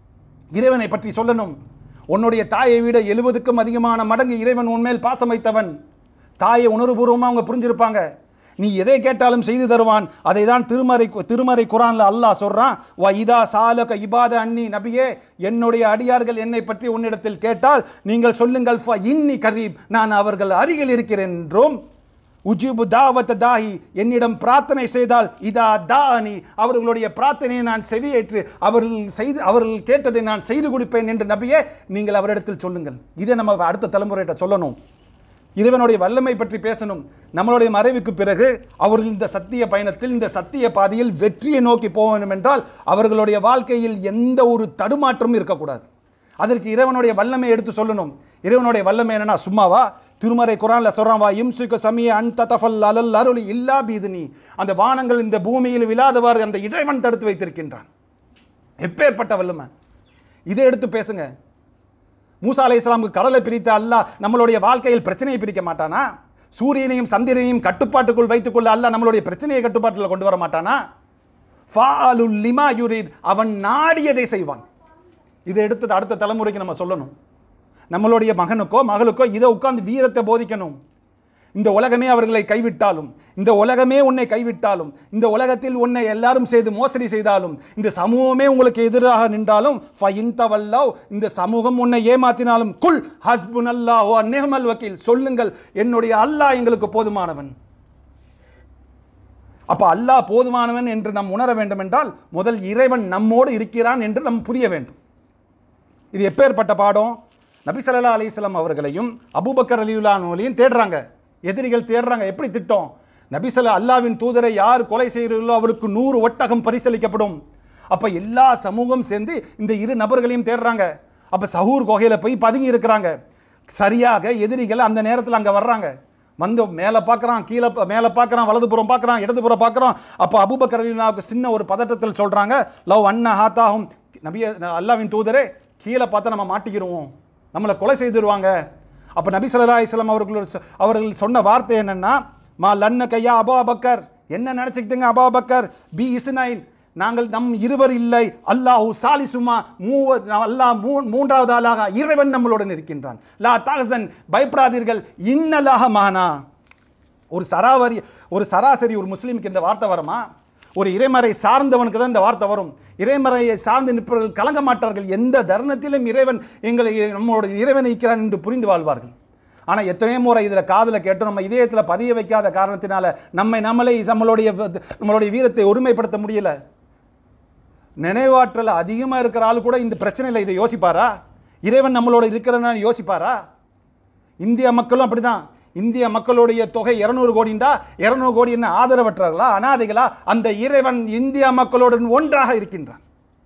இறைவனை பற்றி சொல்லணும் உன்னுடைய தாயை விட எழுபதுக்கும் அதிகமான மடங்கு இறைவன் உன்மேல் பாசம் வைத்தவன் தாயை உணர்வுபூர்வமாக அவங்க புரிஞ்சிருப்பாங்க நீ எதை கேட்டாலும் செய்து தருவான் அதை தான் திருமறை திருமறை குரான்ல அல்லாஹ் சொல்றான் வ இதா சாலக இபாத அன்னி நபியே என்னுடைய அடியார்கள் என்னை பற்றி உன்னிடத்தில் கேட்டால் நீங்கள் சொல்லுங்கள் ஃப இன்னி கரீப் நான் அவர்கள் அருகில் இருக்கிறேன் என்றும் உஜிபு தாவத்த தாஹி என்னிடம் பிரார்த்தனை செய்தால் இதா தானி அவர்களுடைய பிரார்த்தனையை நான் செவியேற்று அவர்கள் செய்து அவர்கள் கேட்டதை நான் செய்து கொடுப்பேன் என்று நபியே நீங்கள் அவரிடத்தில் சொல்லுங்கள் இதை நம்ம அடுத்த தலைமுறையிட்ட சொல்லணும் இறைவனுடைய வல்லமை பற்றி பேசணும் நம்மளுடைய மறைவுக்கு பிறகு அவர்கள் இந்த சத்திய பயணத்தில் இந்த சத்திய பாதையில் வெற்றியை நோக்கி போக வேண்டும் என்றால் அவர்களுடைய வாழ்க்கையில் எந்த ஒரு தடுமாற்றமும் இருக்கக்கூடாது அதற்கு இறைவனுடைய வல்லமை எடுத்து சொல்லணும் இறைவனுடைய வல்லமை என்னன்னா சும்மாவா திருமறை குரான்ல சொல்றான் வா இம்சுக சமிய அன் ததஃபல் அலல் அருளி இல்லா பீதுனி அந்த வானங்கள் இந்த பூமியில் விழாதவாறு அந்த இறைவன் தடுத்து வைத்திருக்கின்றான் எப்பேற்பட்ட வல்லமை இதை எடுத்து பேசுங்க மூசா அலை இஸ்லாமுக்கு கடலை பிரித்த அல்லாஹ் நம்மளுடைய வாழ்க்கையில் பிரச்சனையை பிரிக்க மாட்டானா சூரியனையும் சந்திரனையும் கட்டுப்பாட்டுக்குள் வைத்துக்கொள்ள அல்லாஹ் நம்மளுடைய பிரச்சனையை கட்டுப்பாட்டில் கொண்டு வர மாட்டானா ஃபாலுல் லிமா யுரீத் அவன் நாடியதை செய்வான் இதை எடுத்து அடுத்த தலைமுறைக்கு நம்ம சொல்லணும் நம்மளுடைய மகனுக்கோ மகளுக்கோ இதை உட்கார்ந்து வீரத்தை போதிக்கணும் இந்த உலகமே அவர்களை கைவிட்டாலும் இந்த உலகமே உன்னை கைவிட்டாலும் இந்த உலகத்தில் உன்னை எல்லாரும் செய்து மோசடி செய்தாலும் இந்த சமூகமே உங்களுக்கு எதிராக நின்றாலும் ஃபைன் தவல்லவ் இந்த சமூகம் உன்னை ஏமாத்தினாலும் குல் ஹஸ்புன் அல்லாஹ் அந்நெஹமல் வக்கீல் சொல்லுங்கள் என்னுடைய அல்லாஹ் எங்களுக்கு போதுமானவன் அப்ப அல்லாஹ் போதுமானவன் என்று நாம் உணர வேண்டும் என்றால் முதல் இறைவன் நம்மோடு இருக்கிறான் என்று நாம் புரிய வேண்டும் இது எப்பேற்பட்ட பாடம் நபி ஸல்லல்லாஹு அலைஹி வஸல்லம் அவர்களையும் அபூபக்கர் அலியுல்லானோலையும் தேடுறாங்க எதிரிகள் தேடுறாங்க எப்படி திட்டம் நபி ஸல்ல அல்லாவின் தூதரை யார் கொலை செய்கிறீர்களோ அவருக்கு நூறு ஒட்டகம் பரிசளிக்கப்படும் அப்ப எல்லா சமூகம் சேர்ந்து இந்த இரு நபர்களையும் தேடுறாங்க அப்ப சஹூர் குகையில போய் பதுங்கி இருக்கிறாங்க சரியாக எதிரிகள் அந்த நேரத்தில் அங்க வர்றாங்க வந்து மேலே பார்க்குறான் கீழே பா- மேலே பார்க்குறான் வலதுபுறம் பார்க்குறான் இடதுபுறம் பார்க்குறான் அப்போ அபூபக்கர் அலினாவுக்கு சின்ன ஒரு பதட்டத்தில் சொல்கிறாங்க லவ் அண்ணா ஹாத்தாகும் நபிய அல்லாவின் தூதரே கீழே பார்த்தா நம்ம மாட்டிக்கிருவோம் நம்மளை கொலை செய்துருவாங்க அப்போ நபி ஸல்லல்லாஹு அலைஹி வஸல்லம் அவர்கள் சொ- அவர்கள் சொன்ன வார்த்தை என்னன்னா மா லன்ன கையா அபா பக்கர் என்ன நினச்சிக்கிட்டுங்க அபா பக்கர் பி இஸ்னைன் நாங்கள் நம் இருவர் இல்லை அல்லாஹு சாலிசுமா மூவர் அல்லாஹ் மூ மூன்றாவது ஆளாக இறைவன் நம்மளுடன் இருக்கின்றான் லா தாகசன் பயப்படாதீர்கள் இன்னலாக மானா ஒரு சராவரி ஒரு சராசரி ஒரு முஸ்லீமுக்கு இந்த வார்த்தை வருமா ஒரு இறைமறை சார்ந்தவனுக்கு தான் இந்த வார்த்தை வரும் இறைமறையை சார்ந்து நிற்பவர்கள் கலங்க மாட்டார்கள் எந்த தருணத்திலும் இறைவன் எங்களை நம்மளோட இறைவன் இருக்கிறான் என்று புரிந்து வாழ்வார்கள் ஆனால் எத்தனையோ முறை இதில் காதில் கேட்டு நம்ம இதயத்தில் பதிய வைக்காத காரணத்தினால நம்மை நம்மளே நம்மளுடைய நம்மளுடைய வீரத்தை ஒருமைப்படுத்த முடியல நினைவாற்றல் அதிகமாக இருக்கிற ஆள் கூட இந்த பிரச்சனையில் இதை யோசிப்பாரா இறைவன் நம்மளோட இருக்கிறனா யோசிப்பாரா இந்திய மக்களும் அப்படிதான் இந்திய மக்களுடைய தொகை இருநூறு கோடிண்டா இருநூறு கோடி என்ன ஆதரவற்றவர்களா அனாதைகளா அந்த இறைவன் இந்திய மக்களுடன் ஒன்றாக இருக்கின்றான்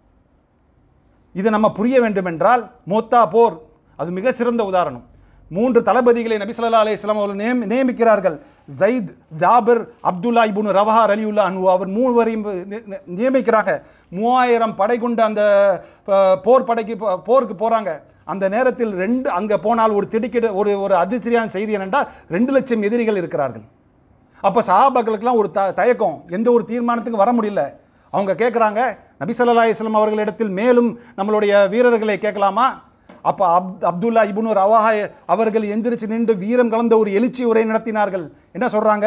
இது நம்ம புரிய வேண்டும் என்றால் மோத்தா போர் அது மிக சிறந்த உதாரணம் மூன்று தளபதிகளை நபி ஸல்லல்லாஹு அலைஹி வஸல்லம் அவர்கள் நியமி- நியமிக்கிறார்கள் ஜைத் ஜாபிர் அப்துல்லா இப்னு ரவஹா அலியுல்லா அன்ஹு அவர் மூவரையும் நி- நி- நியமிக்கிறாங்க மூவாயிரம் படை கொண்ட அந்த அஹ், போர் படைக்கு போ- போருக்கு போறாங்க அந்த நேரத்தில் ரெண்டு அங்கே போனால் ஒரு திடுக்கிட ஒரு ஒரு அதிர்ச்சியான செய்தி என்னென்றால் ரெண்டு லட்சம் எதிரிகள் இருக்கிறார்கள் அப்போ சஹாபாக்களுக்கெல்லாம் ஒரு த தயக்கம் எந்த ஒரு தீர்மானத்துக்கும் வர முடியல அவங்க கேட்குறாங்க நபி ஸல்லல்லாஹு அலைஹி வஸல்லம் அவர்களிடத்தில் மேலும் நம்மளுடைய வீரர்களை கேட்கலாமா அப்போ அப் அப்துல்லா இப்னு ரவாஹா அவர்கள் எந்திரிச்சு நின்று வீரம் கலந்த ஒரு எழுச்சி உரை நடத்தினார்கள் என்ன சொல்கிறாங்க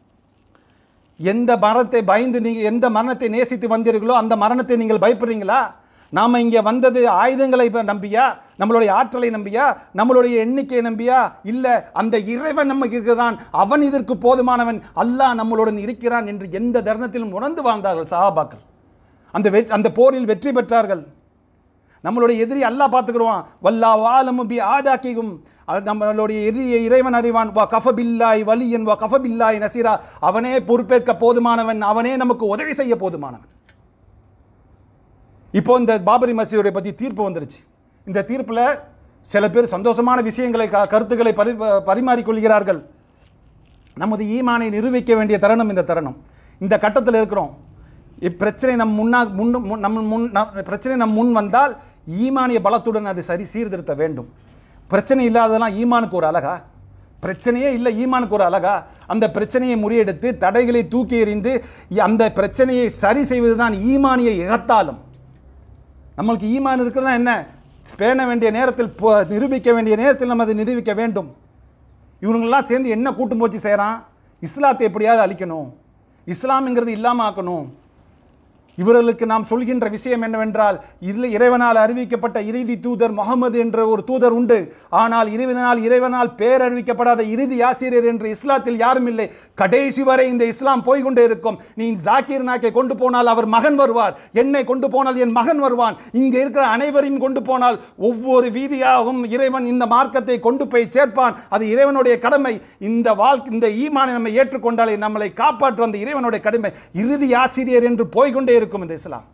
எந்த மரணத்தை பயந்து நீங்கள் எந்த மரணத்தை நேசித்து வந்தீர்களோ அந்த மரணத்தை நீங்கள் பயப்படுறீங்களா நாம் இங்கே வந்தது ஆயுதங்களை ப- நம்பியா நம்மளுடைய ஆற்றலை நம்பியா நம்மளுடைய எண்ணிக்கையை நம்பியா இல்லை அந்த இறைவன் நமக்கு இருக்கிறான் அவன் இதற்கு போதுமானவன் அல்லாஹ் நம்மளுடன் இருக்கிறான் என்று எந்த தருணத்திலும் உணர்ந்து வாழ்ந்தார்கள் சஹாபாக்கள் அந்த வெ அந்த போரில் வெற்றி பெற்றார்கள் நம்மளுடைய எதிரி அல்லாஹ் பார்த்துக்குருவான் வல்லா வாலமு பி ஆதாக்கிகும் அது நம்மளுடைய எதிரியை இறைவன் அறிவான் வா கஃபபில்லாய் வலியன் வா கஃபபில்லாய் நசீரா அவனே பொறுப்பேற்க போதுமானவன் அவனே நமக்கு உதவி செய்ய போதுமானவன் இப்போ இந்த பாபரி மசீதை பற்றி தீர்ப்பு வந்துருச்சு இந்த தீர்ப்பில் சில பேர் சந்தோஷமான விஷயங்களை க- கருத்துக்களை பரி பரிமாறிக்கொள்கிறார்கள் நமது ஈமானை நிரூபிக்க வேண்டிய தருணம் இந்த தருணம் இந்த கட்டத்தில் இருக்கிறோம் இப்பிரச்சனை நம் முன்னா முன் முன்- நம்ம முன் நம் பிரச்சனை நம் முன் வந்தால் ஈமானிய பலத்துடன் அது சரி சீர்திருத்த வேண்டும் பிரச்சனை இல்லாததெல்லாம் ஈமானுக்கு ஒரு அழகா பிரச்சனையே இல்லை ஈமானுக்கு ஒரு அழகா அந்த பிரச்சனையை முறியெடுத்து தடைகளை தூக்கி எறிந்து அந்த பிரச்சனையை சரி செய்வது தான் ஈமானிய இகத்தாலும் நம்மளுக்கு ஈமான் இருக்குதுன்னா என்ன பேண வேண்டிய நேரத்தில் போ- நிரூபிக்க வேண்டிய நேரத்தில் நம்ம அதை நிரூபிக்க வேண்டும் இவனுங்கெல்லாம் சேர்ந்து என்ன கூட்டு முயற்சி செய்கிறான் இஸ்லாத்தை எப்படியாவது அழிக்கணும் இஸ்லாம்ங்கிறது இல்லாமல் ஆக்கணும் இவர்களுக்கு நாம் சொல்கின்ற விஷயம் என்னவென்றால் இல்லை இறைவனால் அறிவிக்கப்பட்ட இறுதி தூதர் முகமது என்ற ஒரு தூதர் உண்டு ஆனால் இறைவனால் இறைவனால் பேரறிவிக்கப்படாத இறுதி ஆசிரியர் என்று இஸ்லாத்தில் யாரும் இல்லை கடைசி வரை இந்த இஸ்லாம் போய்கொண்டே இருக்கும் நீ ஜாக்கீர் நாக்கை கொண்டு போனால் அவர் மகன் வருவார் என்னை கொண்டு போனால் என் மகன் வருவான் இங்கே இருக்கிற அனைவரையும் கொண்டு போனால் ஒவ்வொரு வீதியாகவும் இறைவன் இந்த மார்க்கத்தை கொண்டு போய் சேர்ப்பான் அது இறைவனுடைய கடமை இந்த வாழ்க்கை இந்த ஈமானை நம்ம ஏற்றுக்கொண்டாலே நம்மளை காப்பாற்ற அந்த இறைவனுடைய கடமை இறுதி ஆசிரியர் என்று போய்கொண்டே இருக்கும் இந்த இஸ்லாம்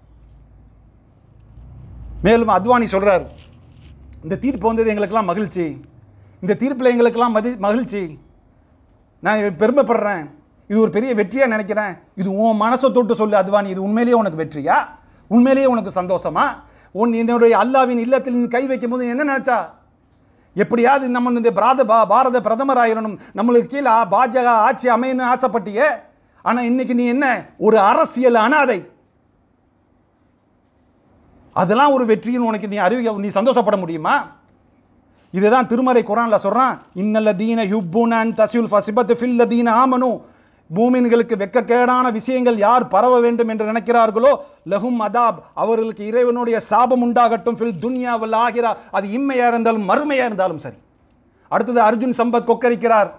மேலும் அத்வானி சொல்றார் இந்த தீர்ப்பு வந்தது எங்களுக்கெல்லாம் மகிழ்ச்சி இந்த தீர்ப்பில் எங்களுக்கெல்லாம் மதி மகிழ்ச்சி நான் இதை பெருமைப்படுறேன் இது ஒரு பெரிய வெற்றியாக நினைக்கிறேன் இது உன் மனசை தொட்டு சொல்லு அத்வானி இது உண்மையிலேயே உனக்கு வெற்றியா உண்மையிலேயே உனக்கு சந்தோஷமா உன் என்னுடைய அல்லாவின் இல்லத்தில் நீ கை வைக்கும் போது என்ன நினைச்சா எப்படியாவது நம்ம இந்த பிராத பா பாரத பிரதமர் ஆயிரணும் நம்மளுக்கு கீழே ஆ- பாஜக ஆட்சி அமையணும்னு ஆசைப்பட்டியே ஆனால் இன்னைக்கு நீ என்ன ஒரு அரசியல் அனாதை அதெல்லாம் ஒரு வெற்றின்னு உனக்கு நீ அறிவிக்க நீ சந்தோஷப்பட முடியுமா இதுதான் திருமறை குரான்ல சொல்றான் இன்னல்ல தீன யுப்புனன் தசியுல் ஃபசிபத் ஃபில்ல தீன ஆமனு பூமின்களுக்கு வெக்கக்கேடான விஷயங்கள் யார் பரவ வேண்டும் என்று நினைக்கிறார்களோ லஹும் அதாப் அவர்களுக்கு இறைவனுடைய சாபம் உண்டாகட்டும் ஃபில் துன்யா வல் ஆகிரா அது இம்மையா இருந்தாலும் மறுமையா இருந்தாலும் சரி அடுத்தது அர்ஜுன் சம்பத் கொக்கரிக்கிறார்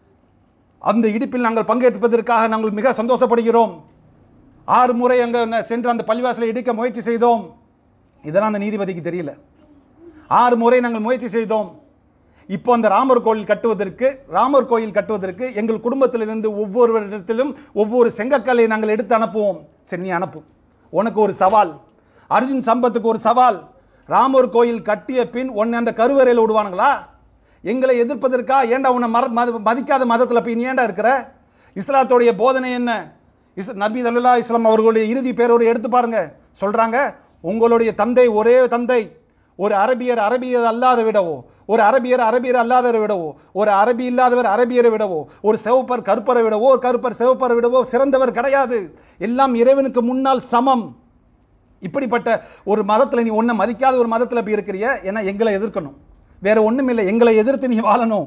அந்த இடிப்பில் நாங்கள் பங்கேற்பதற்காக நாங்கள் மிக சந்தோஷப்படுகிறோம் ஆறு முறை அங்கே சென்று அந்த பள்ளிவாசலை இடிக்க முயற்சி செய்தோம் இதெல்லாம் அந்த நீதிபதிக்கு தெரியல ஆறு முறை நாங்கள் முயற்சி செய்தோம் இப்போ அந்த ராமர் கோயில் கட்டுவதற்கு ராமர் கோயில் கட்டுவதற்கு எங்கள் குடும்பத்திலிருந்து ஒவ்வொரு இடத்திலும் ஒவ்வொரு செங்கக்கல்லை நாங்கள் எடுத்து அனுப்புவோம் சரி நீ அனுப்பு உனக்கு ஒரு சவால் அர்ஜுன் சம்பத்துக்கு ஒரு சவால் ராமர் கோயில் கட்டிய பின் உன்னை அந்த கருவறையில் விடுவானுங்களா எங்களை எதிர்ப்பதற்கா ஏன்டா உன்னை மர மத- மதிக்காத மதத்தில் போய் நீ ஏன்டா இருக்கிற இஸ்லாத்தோடைய போதனை என்ன இஸ் நபி அல்லா இஸ்லாம் அவர்களுடைய இறுதி பேரோடு எடுத்து பாருங்க சொல்றாங்க உங்களுடைய தந்தை ஒரே தந்தை ஒரு அரபியர் அரபியர் அல்லாத விடவோ ஒரு அரபியர் அரபியர் அல்லாதவரை விடவோ ஒரு அரபி இல்லாதவர் அரபியரை விடவோ ஒரு சிவப்பர் கருப்பரை விடவோ ஒரு கருப்பர் சிவப்பரை விடவோ சிறந்தவர் கிடையாது எல்லாம் இறைவனுக்கு முன்னால் சமம் இப்படிப்பட்ட ஒரு மதத்தில் நீ ஒன்றை மதிக்காத ஒரு மதத்தில் போய் இருக்கிறிய ஏன்னா எங்களை எதிர்க்கணும் வேற ஒன்றும் இல்லை எங்களை எதிர்த்து நீ வாழணும்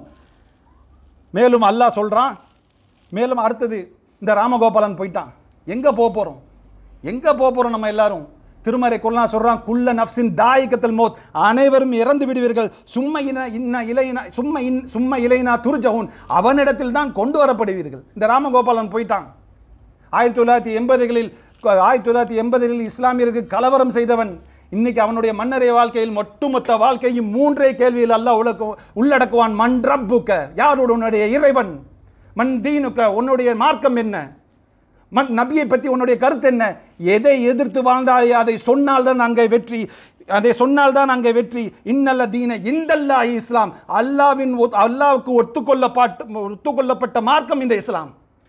மேலும் அல்லாஹ் சொல்கிறான் மேலும் அடுத்தது இந்த ராமகோபாலன் போயிட்டான் எங்கே போக போகிறோம் எங்கே போக போகிறோம் நம்ம எல்லாரும் திருமறை கொள்ளா சொல்கிறான் குள்ள நஃப்ஸின் தாயிக்கத்தல் மோத் அனைவரும் இறந்து விடுவீர்கள் சும்ம இன இன்ன இலையினா சும்ம இன் சும்ம இலைனா துர்ஜவுன் அவனிடத்தில் தான் கொண்டு வரப்படுவீர்கள் இந்த ராமகோபாலன் போயிட்டான் ஆயிரத்தி தொள்ளாயிரத்தி எண்பதுகளில் ஆயிரத்தி தொள்ளாயிரத்தி எண்பதுகளில் இஸ்லாமியருக்கு கலவரம் செய்தவன் இன்னைக்கு அவனுடைய மன்னரை வாழ்க்கையில் ஒட்டுமொத்த வாழ்க்கையும் மூன்றே கேள்வியில் அல்லாஹ் உலக உள்ளடக்குவான் மண் ரப்புக்க யாரோட உன்னுடைய இறைவன் மண் தீனுக்க உன்னுடைய மார்க்கம் என்ன மண் நபியை பற்றி உன்னுடைய கருத்து என்ன எதை எதிர்த்து வாழ்ந்தாய் அதை சொன்னால்தான் அங்கே வெற்றி அதை சொன்னால்தான் அங்கே வெற்றி இன்னல்ல தீன இந்தல்லா இஸ்லாம் அல்லாவின் ஒத்- அல்லாவுக்கு ஒத்துக்கொள்ளப்பட்ட ஒத்துக்கொள்ளப்பட்ட மார்க்கம் இந்த இஸ்லாம்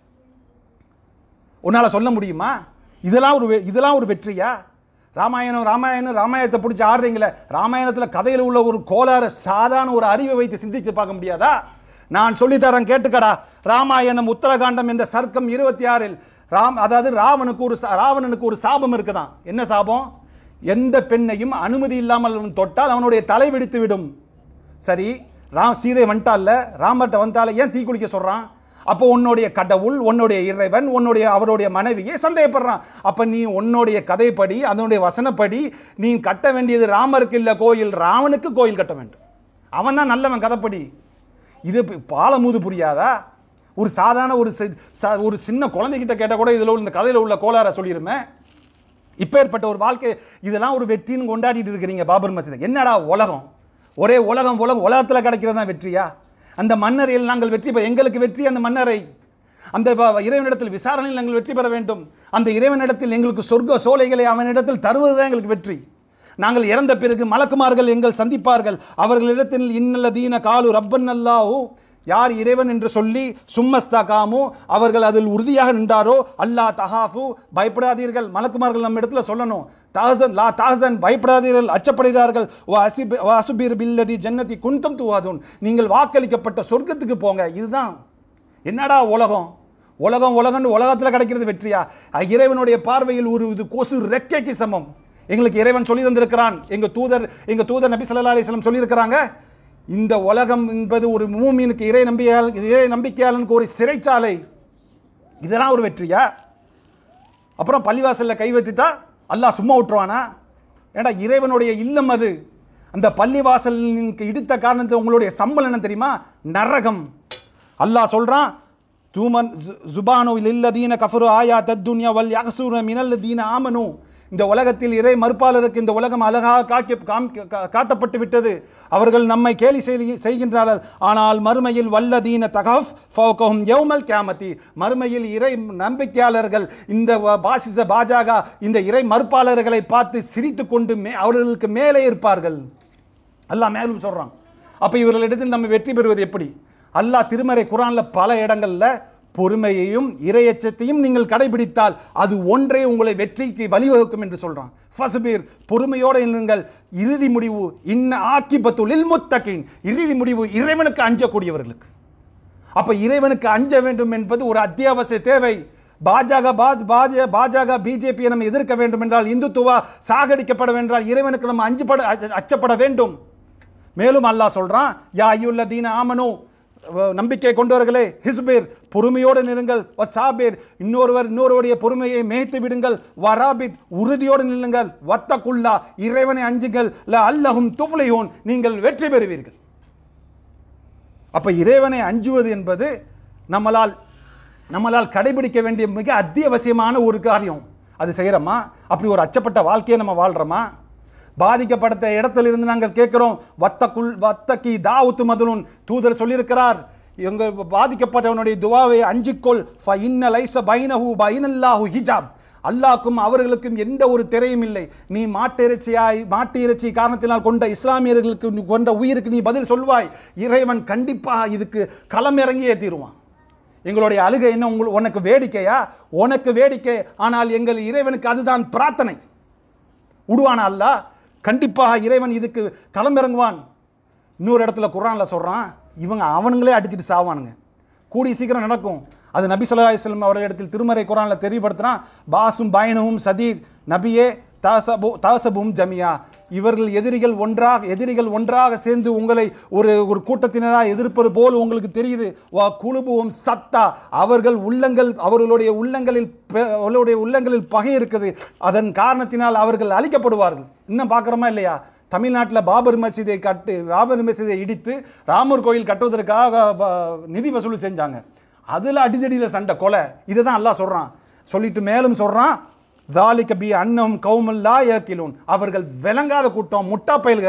உன்னால் சொல்ல முடியுமா இதெல்லாம் ஒரு வெ- இதெல்லாம் ஒரு வெற்றியா ராமாயணம் ராமாயணம் ராமாயணத்தை பிடிச்சி ஆடுறீங்களே ராமாயணத்தில் கதையில் உள்ள ஒரு கோளாறு சாதாரண ஒரு அறிவை வைத்து சிந்தித்து பார்க்க முடியாதா நான் சொல்லித்தரேன் கேட்டுக்கடா ராமாயணம் உத்தரகாண்டம் என்ற சர்க்கம் இருபத்தி ஆறில் ராம் அதாவது ராவனுக்கு ஒரு சா- ராவணனுக்கு ஒரு சாபம் இருக்குதான் என்ன சாபம் எந்த பெண்ணையும் அனுமதி இல்லாமல் அவன் தொட்டால் அவனுடைய தலை வெடித்து விடும் சரி ராம் சீதை வந்துட்டால ராமர்கிட்ட வந்துட்டால ஏன் தீ குளிக்க சொல்கிறான் அப்போ உன்னுடைய கடவுள் உன்னுடைய இறைவன் உன்னுடைய அவருடைய மனைவியை சந்தேகப்படுறான் அப்போ நீ உன்னுடைய கதைப்படி அதனுடைய வசனப்படி நீ கட்ட வேண்டியது ராமருக்கு இல்லை கோயில் ராவனுக்கு கோயில் கட்ட வேண்டும் அவன் தான் நல்லவன் கதைப்படி இது இப்ப பாலமூது புரியாதா ஒரு சாதாரண ஒரு சி- ச- ஒரு சின்ன குழந்தைகிட்ட கேட்டால் கூட இதில் உள்ள இந்த கதையில் உள்ள கோளாற சொல்லிடுமே இப்பேற்பட்ட ஒரு வாழ்க்கை இதெல்லாம் ஒரு வெற்றின்னு கொண்டாடிட்டு இருக்கிறீங்க பாபர் மசீத் என்னடா உலகம் ஒரே உலகம் உலகம் உலகத்தில் கிடைக்கிறது தான் வெற்றியா அந்த மன்னரையில் நாங்கள் வெற்றி பெற எங்களுக்கு வெற்றி அந்த மன்னரை அந்த வ- இறைவனிடத்தில் விசாரணையில் நாங்கள் வெற்றி பெற வேண்டும் அந்த இறைவனிடத்தில் எங்களுக்கு சொர்க்க சோலைகளை அவனிடத்தில் தருவது தான் எங்களுக்கு வெற்றி நாங்கள் இறந்த பிறகு மலக்குமார்கள் எங்கள் சந்திப்பார்கள் அவர்களிடத்தில் இன்னல்லதீன காலு ரப்பன் அல்லாஹூ யார் இறைவன் என்று சொல்லி சும்மஸ்தா காமு அவர்கள் அதில் உறுதியாக நின்றாரோ அல்லாஹ் தஹாஃபு பயப்படாதீர்கள் மலக்குமார்கள் நம்ம இடத்துல சொல்லணும் தாசன் லா தாசன் பயப்படாதீர்கள் அச்சப்படுகிறார்கள் வ அசிப் வ அசுபீர் பில்லதி ஜன்னதி குந்தம் தூவாதுன் நீங்கள் வாக்களிக்கப்பட்ட சொர்க்கத்துக்கு போங்க இதுதான் என்னடா உலகம் உலகம் உலகம்னு உலகத்தில் கிடைக்கிறது வெற்றியா அஹ் இறைவனுடைய பார்வையில் ஒரு இது கொசு ரெக்கைக்கு சமம் எங்களுக்கு இறைவன் சொல்லி தந்திருக்கிறான் எங்க தூதர் எங்க தூதர் நபி ஸல்லல்லாஹு அலைஹி வஸல்லம் சொல்லியிருக்கிறாங்க இந்த உலகம் என்பது ஒரு மூமினுக்கு இறை நம்பிக்கையாளர் இறை நம்பிக்கையாளனுக்கு ஒரு சிறைச்சாலை இதெல்லாம் ஒரு வெற்றியா அப்புறம் பள்ளிவாசலில் கை வைத்துட்டா அல்லாஹ் சும்மா விட்டுருவானா ஏடா இறைவனுடைய இல்லம் அது அந்த பள்ளிவாசலுக்கு இடித்த காரணத்தை உங்களுடைய சம்பளம் என்ன தெரியுமா நரகம் அல்லாஹ் சொல்கிறான் தூமன் ஜுபானு இல்லதீன கஃபரு ஆயா தத்துன்யா வல் யகசூர மினல்லதீன ஆமனு இந்த உலகத்தில் இறை மறுப்பாளருக்கு இந்த உலகம் அழகாக காக்கி காம் கா- காட்டப்பட்டு விட்டது அவர்கள் நம்மை கேலி செய்- செய்கின்றார்கள் ஆனால் மறுமையில் வல்லதீன தகஃப் ஃபௌகஹும் யௌமல் கியாமத்தி மறுமையில் இறை நம்பிக்கையாளர்கள் இந்த வ- பாசிச பாஜக இந்த இறை மறுப்பாளர்களை பார்த்து சிரித்து கொண்டு மே அவர்களுக்கு மேலே இருப்பார்கள் அல்லாஹ் மேலும் சொல்றான் அப்போ இவர்களிடத்தில் நம்ம வெற்றி பெறுவது எப்படி அல்லாஹ் திருமறை குரான்ல பல இடங்கள்ல பொறுமையையும் இரையச்சத்தையும் நீங்கள் கடைபிடித்தால் அது ஒன்றே உங்களை வெற்றிக்கு வழிவகுக்கும் என்று சொல்றான் ஃபஸ்பீர் பொறுமையோடு இருங்கள் இறுதி முடிவு இன்ன ஆக்கிபத்துலில் முத்தகின் இறுதி முடிவு இறைவனுக்கு அஞ்சக்கூடியவர்களுக்கு அப்ப இறைவனுக்கு அஞ்ச வேண்டும் என்பது ஒரு அத்தியாவசிய தேவை பாஜக பாஜ் பாஜ பாஜக பிஜேபியை நம்ம எதிர்க்க வேண்டும் என்றால் இந்துத்துவா சாகடிக்கப்பட வேண்டால் இறைவனுக்கு நம்ம அஞ்சுபட அச்ச- அச்சப்பட வேண்டும் மேலும் அல்லாஹ் சொல்றான் யா ஐயுல்ல தீன ஆமனு வ- நம்பிக்கை கொண்டவர்களே ஹிஸ்பீர் பொறுமையோடு நிறுங்கள் வசாபீர் இன்னொருவர் இன்னொருவருடைய பொறுமையை மேய்த்து விடுங்கள் வராபித் உறுதியோடு நில்லுங்கள் வத்தக்குல்லா இறைவனை அஞ்சுங்கள் ல அல்லஹும் துஃப்லிஹூன் நீங்கள் வெற்றி பெறுவீர்கள் அப்ப இறைவனை அஞ்சுவது என்பது நம்மளால் நம்மளால் கடைபிடிக்க வேண்டிய மிக அத்தியாவசியமான ஒரு காரியம் அது செய்கிறோமா அப்படி ஒரு அச்சப்பட்ட வாழ்க்கையை நம்ம வாழ்கிறோமா பாதிக்கப்பட்ட இடத்துல இருந்து நாங்கள் கேட்கிறோம் வத்தக்குள் வத்தக்கி தாவுத்து மதுலுன் தூதர் சொல்லியிருக்கிறார் எங்க பாதிக்கப்பட்டவனுடைய துவாவை அஞ்சிக்கொள் ஃப இன்ன லைச பைனஹு பைனல்லாஹு ஹிஜாப் அல்லாஹ்க்கும் அவர்களுக்கும் எந்த ஒரு திரையும் இல்லை நீ மாட்டிறைச்சியாய் மாட்டு இறைச்சி காரணத்தினால் கொண்ட இஸ்லாமியர்களுக்கு நீ கொண்ட உயிருக்கு நீ பதில் சொல்வாய் இறைவன் கண்டிப்பாக இதுக்கு களமிறங்கியே தீருவான் எங்களுடைய அழுகை என்ன உங்களுக்கு உனக்கு வேடிக்கையா உனக்கு வேடிக்கை ஆனால் எங்கள் இறைவனுக்கு அதுதான் பிரார்த்தனை விடுவானா அல்லாஹ் கண்டிப்பாக இறைவன் இதுக்கு களமிறங்குவான் இன்னொரு இடத்துல குர்ஆன்ல சொல்றான் இவங்க அவனுங்களே அடிச்சிட்டு சாவானுங்க கூடி சீக்கிரம் நடக்கும் அது நபி ஸல்லல்லாஹு அலைஹி வஸல்லம் அவர்களிடத்தில் திருமறை குர்ஆன்ல தெரியப்படுத்தினா பாசும் பயனவும் சதீத் நபியே தாசபு தாசபும் ஜமியா இவர்கள் எதிரிகள் ஒன்றாக எதிரிகள் ஒன்றாக சேர்ந்து உங்களை ஒரு ஒரு கூட்டத்தினராக எதிர்ப்பது போல் உங்களுக்கு தெரியுது வா குழுபுவும் சத்தா அவர்கள் உள்ளங்கள் அவர்களுடைய உள்ளங்களில் பெ- அவர்களுடைய உள்ளங்களில் பகை இருக்குது அதன் காரணத்தினால் அவர்கள் அழிக்கப்படுவார்கள் இன்னும் பார்க்குறோமா இல்லையா தமிழ்நாட்டில் பாபர் மசீதை கட்டு பாபர் மசீதை இடித்து ராமர் கோயில் கட்டுவதற்காக ப- நிதி வசூல் செஞ்சாங்க அதில் அடிதடியில் சண்டை கொலை இதை தான் அல்லாஹ் சொல்கிறான் சொல்லிட்டு மேலும் சொல்கிறான் தாலிக்க பி அன்னம் கௌமல்லா ஏக்கிலூன் அவர்கள் விளங்காத கூட்டம் முட்டா பயல்க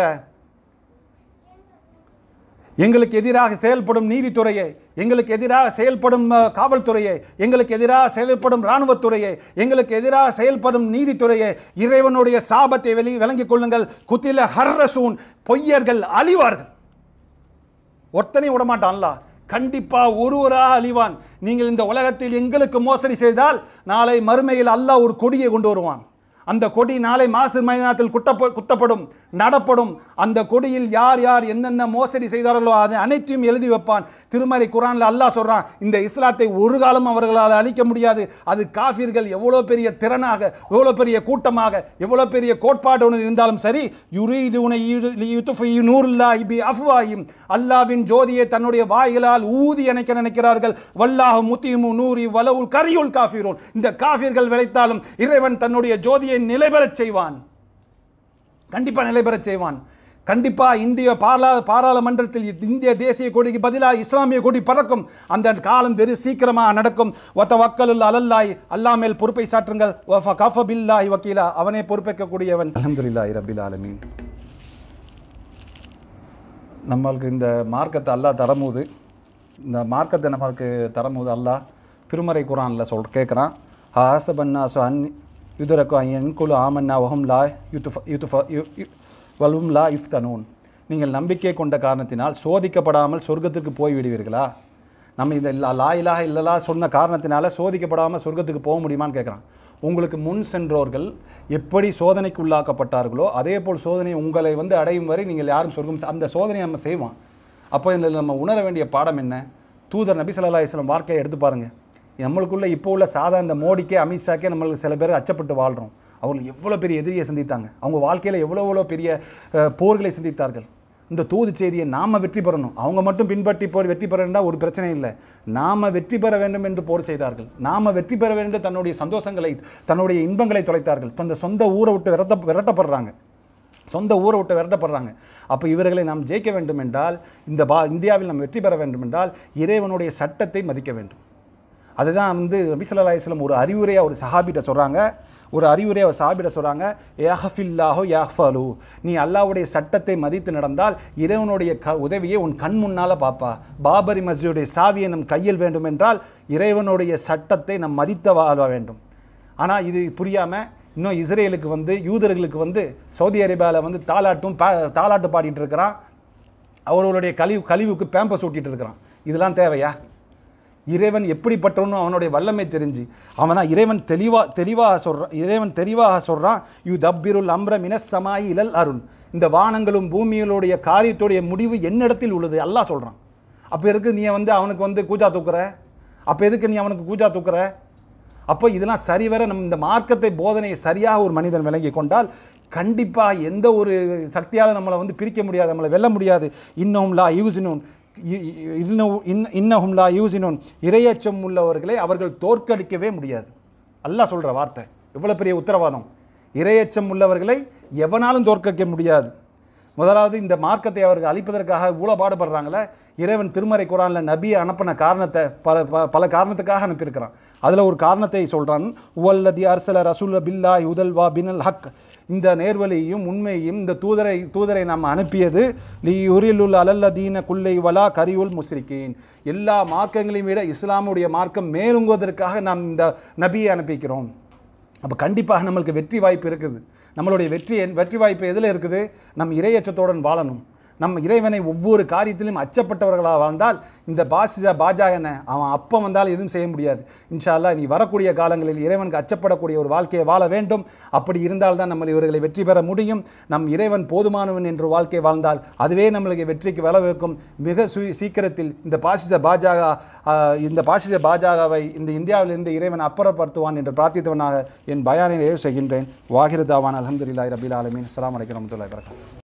எங்களுக்கு எதிராக செயல்படும் நீதித்துறையை எங்களுக்கு எதிராக செயல்படும் அஹ், காவல்துறையை எங்களுக்கு எதிராக செயல்படும் இராணுவத்துறையை எங்களுக்கு எதிராக செயல்படும் நீதித்துறையை இறைவனுடைய சாபத்தை வெளி விளங்கிக் கொள்ளுங்கள் குத்தில ஹர்ரசூன் பொய்யர்கள் அழிவார்கள் ஒருத்தனையும் விடமாட்டான்ல கண்டிப்பா ஒருவராக அழிவான் நீங்கள் இந்த உலகத்தில் எங்களுக்கு மோசடி செய்தால் நாளை மறுமையில் அல்லாஹ் ஒரு கொடியை கொண்டு வருவான் அந்த கொடி நாளை மாசு மைதானத்தில் குட்டப்ப குத்தப்படும் நடப்படும் அந்த கொடியில் யார் யார் எந்தெந்த மோசடி செய்தார்களோ அதை அனைத்தையும் எழுதி வைப்பான் திருமறை குரான்ல அல்லாஹ் சொல்றான் இந்த இஸ்லாத்தை ஒரு காலம் அவர்களால் அழிக்க முடியாது அது காஃபிர்கள் எவ்வளோ பெரிய திறனாக எவ்வளோ பெரிய கூட்டமாக எவ்வளோ பெரிய கோட்பாடு இருந்தாலும் சரி யுரீதுனை நூறுல்லா இபி அஃப்வாயும் அல்லாவின் ஜோதியை தன்னுடைய வாய்களால் ஊதி அணைக்க நினைக்கிறார்கள் வல்லாஹு முத்தியுமு நூரி வலவுல் கரியுல் காஃபிரோன் இந்த காஃபிர்கள் விளைத்தாலும் இறைவன் தன்னுடைய ஜோதியை நிலைபெறச் செய்வான் கண்டிப்பா நிலைபெறச் செய்வான் கண்டிப்பா இந்திய பாரா பாராளுமன்றத்தில் இந்திய தேசிய கொடிக்கு பதிலாக இஸ்லாமிய கொடி பறக்கும் அந்த காலம் வெறு சீக்கிரமாக நடக்கும் ஒத்த வக்கலுல் அலல்லாய் அல்லா மேல் பொறுப்பை சாற்றுங்கள் வஃப கஃப பில்லாஹி வக்கீலா அவனே பொறுப்பேற்கக்கூடியவன் அல்ஹம்துலில்லாஹி ரபில் ஆலமீன் நம்மளுக்கு இந்த மார்க்கத்தை அல்லாஹ் தரமுது இந்த மார்க்கத்தை நமக்கு தரமுது அல்லாஹ் திருமறை குரானில் சொல் கேட்குறான் ஹாசபன்னா சோ அன் யுதுரக்கு ஐயன் குழு ஆமன்னா ஒஹம் லா யுத்துஃப யுத்துஃப யு- யு- வலும் லா இஃப்தனூன் நீங்கள் நம்பிக்கை கொண்ட காரணத்தினால் சோதிக்கப்படாமல் சொர்க்கத்துக்கு போய் விடுவீர்களா நம்ம இந்த லா லா இலாஹ இல்லலா சொன்ன காரணத்தினால சோதிக்கப்படாமல் சொர்க்கத்துக்கு போக முடியுமான்னு கேட்குறான் உங்களுக்கு முன் சென்றோர்கள் எப்படி சோதனைக்கு உள்ளாக்கப்பட்டார்களோ அதே போல் சோதனை உங்களை வந்து அடையும் வரை நீங்கள் யாரும் சொர்க்கம் செ- அந்த சோதனையை நம்ம செய்வோம் அப்போ இதில் நம்ம உணர வேண்டிய பாடம் என்ன தூதர் நபி ஸல்லல்லாஹு அலைஹி வஸல்லம் வாழ்க்கையை எடுத்து பாருங்க நம்மளுக்குள்ள இப்போ உள்ள சாதா இந்த மோடிக்கே அமித்ஷாக்கே நம்மளுக்கு சில பேர் அச்சப்பட்டு வாழ்கிறோம் அவர்கள் எவ்வளோ பெரிய எதிரியை சந்தித்தாங்க அவங்க வாழ்க்கையில் எவ்வளோ எவ்வளோ பெரிய அஹ், போர்களை சந்தித்தார்கள் இந்த தூது செய்தியை நாம் வெற்றி பெறணும் அவங்க மட்டும் பின்பற்றி போய் வெற்றி பெறணும்னா ஒரு பிரச்சனை இல்லை நாம் வெற்றி பெற வேண்டும் என்று போர் செய்தார்கள் நாம் வெற்றி பெற வேண்டும் என்று தன்னுடைய சந்தோஷங்களை தன்னுடைய இன்பங்களை தொலைத்தார்கள் தந்த சொந்த ஊரை விட்டு விரட்ட விரட்டப்படுறாங்க சொந்த ஊரை விட்டு விரட்டப்படுறாங்க அப்போ இவர்களை நாம் ஜெயிக்க வேண்டும் என்றால் இந்த பா இந்தியாவில் நாம் வெற்றி பெற வேண்டும் என்றால் இறைவனுடைய சட்டத்தை மதிக்க வேண்டும் அதுதான் வந்து நபிசல்லா இஸ்லாம் ஒரு அறிவுரையாக ஒரு சஹாபிட்ட சொல்கிறாங்க ஒரு அறிவுரையாக ஒரு சஹாபிட்ட சொல்கிறாங்க யாஹஃபில்லாஹோ யாஹ்ஃபலு நீ அல்லாஹ்வுடைய சட்டத்தை மதித்து நடந்தால் இறைவனுடைய க உதவியை உன் கண் முன்னால் பார்ப்பா பாபரி மஸ்ஜிதுடைய சாவியை நம் கையில் வேண்டும் என்றால் இறைவனுடைய சட்டத்தை நம் மதித்த வாழ வேண்டும் ஆனால் இது புரியாமல் இன்னும் இஸ்ரேலுக்கு வந்து யூதர்களுக்கு வந்து சவுதி அரேபியாவில் வந்து தாலாட்டும் பா தாலாட்டு பாடிட்டு இருக்கிறான் அவர்களுடைய கழிவு கழிவுக்கு பேம்பஸ் ஊட்டிட்டு இருக்கிறான் இதெல்லாம் தேவையா இறைவன் எப்படிப்பட்டவனும் அவனுடைய வல்லமை தெரிஞ்சு அவனா இறைவன் தெளிவாக தெளிவாக சொல்கிறான் இறைவன் தெளிவாக சொல்கிறான் யூ தப்பிருள் அம்ர மினசமாயி இலல் அருள் இந்த வானங்களும் பூமிகளுடைய காரியத்துடைய முடிவு என்னிடத்தில் உள்ளது அல்லாஹ் சொல்கிறான் அப்போ இருக்கு நீ வந்து அவனுக்கு வந்து கூஜா தூக்குற அப்போ எதுக்கு நீ அவனுக்கு கூஜா தூக்குற அப்போ இதெல்லாம் சரிவர நம் இந்த மார்க்கத்தை போதனையை சரியாக ஒரு மனிதன் விளங்கி கொண்டால் கண்டிப்பாக எந்த ஒரு சக்தியால் நம்மளை வந்து பிரிக்க முடியாது நம்மளை வெல்ல முடியாது இன்னும் லா யூசினோன் இன்னஹும் லா யூசினோன் இரையச்சம் உள்ளவர்களை அவர்கள் தோற்கடிக்கவே முடியாது அல்லாஹ் சொல்கிற வார்த்தை எவ்வளோ பெரிய உத்தரவாதம் இரையச்சம் உள்ளவர்களை எவனாலும் தோற்கடிக்க முடியாது முதலாவது இந்த மார்க்கத்தை அவர்கள் அழிப்பதற்காக இவ்வளோ பாடுபடுறாங்களே இறைவன் திருமறை குரானில் நபியை அனுப்பின காரணத்தை பல ப- பல காரணத்துக்காக அனுப்பியிருக்கிறான் அதில் ஒரு காரணத்தை சொல்கிறான் உவல்லதி அர்சல ரசூல் பில்லா உதல்வா பினல் ஹக் இந்த நேர்வழியையும் உண்மையையும் இந்த தூதரை தூதரை நாம் அனுப்பியது லி உரிலுல் அலல்லதீன குல்லை வலா கரியுல் முஸ்ரிக்கீன் எல்லா மார்க்கங்களையும் விட இஸ்லாமுடைய மார்க்கம் மேலுங்குவதற்காக நாம் இந்த நபியை அனுப்பிக்கிறோம் அப்போ கண்டிப்பாக நம்மளுக்கு வெற்றி வாய்ப்பு இருக்குது நம்மளுடைய வெற்றி என்- வெற்றி வாய்ப்பு எதில் இருக்குது நம் இரையச்சத்துடன் வாழணும் நம் இறைவனை ஒவ்வொரு காரியத்திலும் அச்சப்பட்டவர்களாக வாழ்ந்தால் இந்த பாசிச பாஜகனை அவன் அப்பம் வந்தால் எதுவும் செய்ய முடியாது இன்ஷா அல்லாஹ் நீ வரக்கூடிய காலங்களில் இறைவனுக்கு அச்சப்படக்கூடிய ஒரு வாழ்க்கையை வாழ வேண்டும் அப்படி இருந்தால்தான் நம்ம இவர்களை வெற்றி பெற முடியும் நம் இறைவன் போதுமானவன் என்று வாழ்க்கை வாழ்ந்தால் அதுவே நம்மளுக்கு வெற்றிக்கு வர வைக்கும் மிக சு சீக்கிரத்தில் இந்த பாசிச பாஜக ஆஹ், இந்த பாசிச பாஜகவை இந்த இந்தியாவிலிருந்து இறைவன் அப்புறப்படுத்துவான் என்று பிரார்த்தித்தவனாக என் பயானை நிறைவு செய்கின்றேன் வாகிருதாவான் அலமதுல்லாய் ரபில் ஆலமீன் அஸ்ஸலாமு அலைக்கும் வரமத்துல்லாஹி வரகாத்துஹு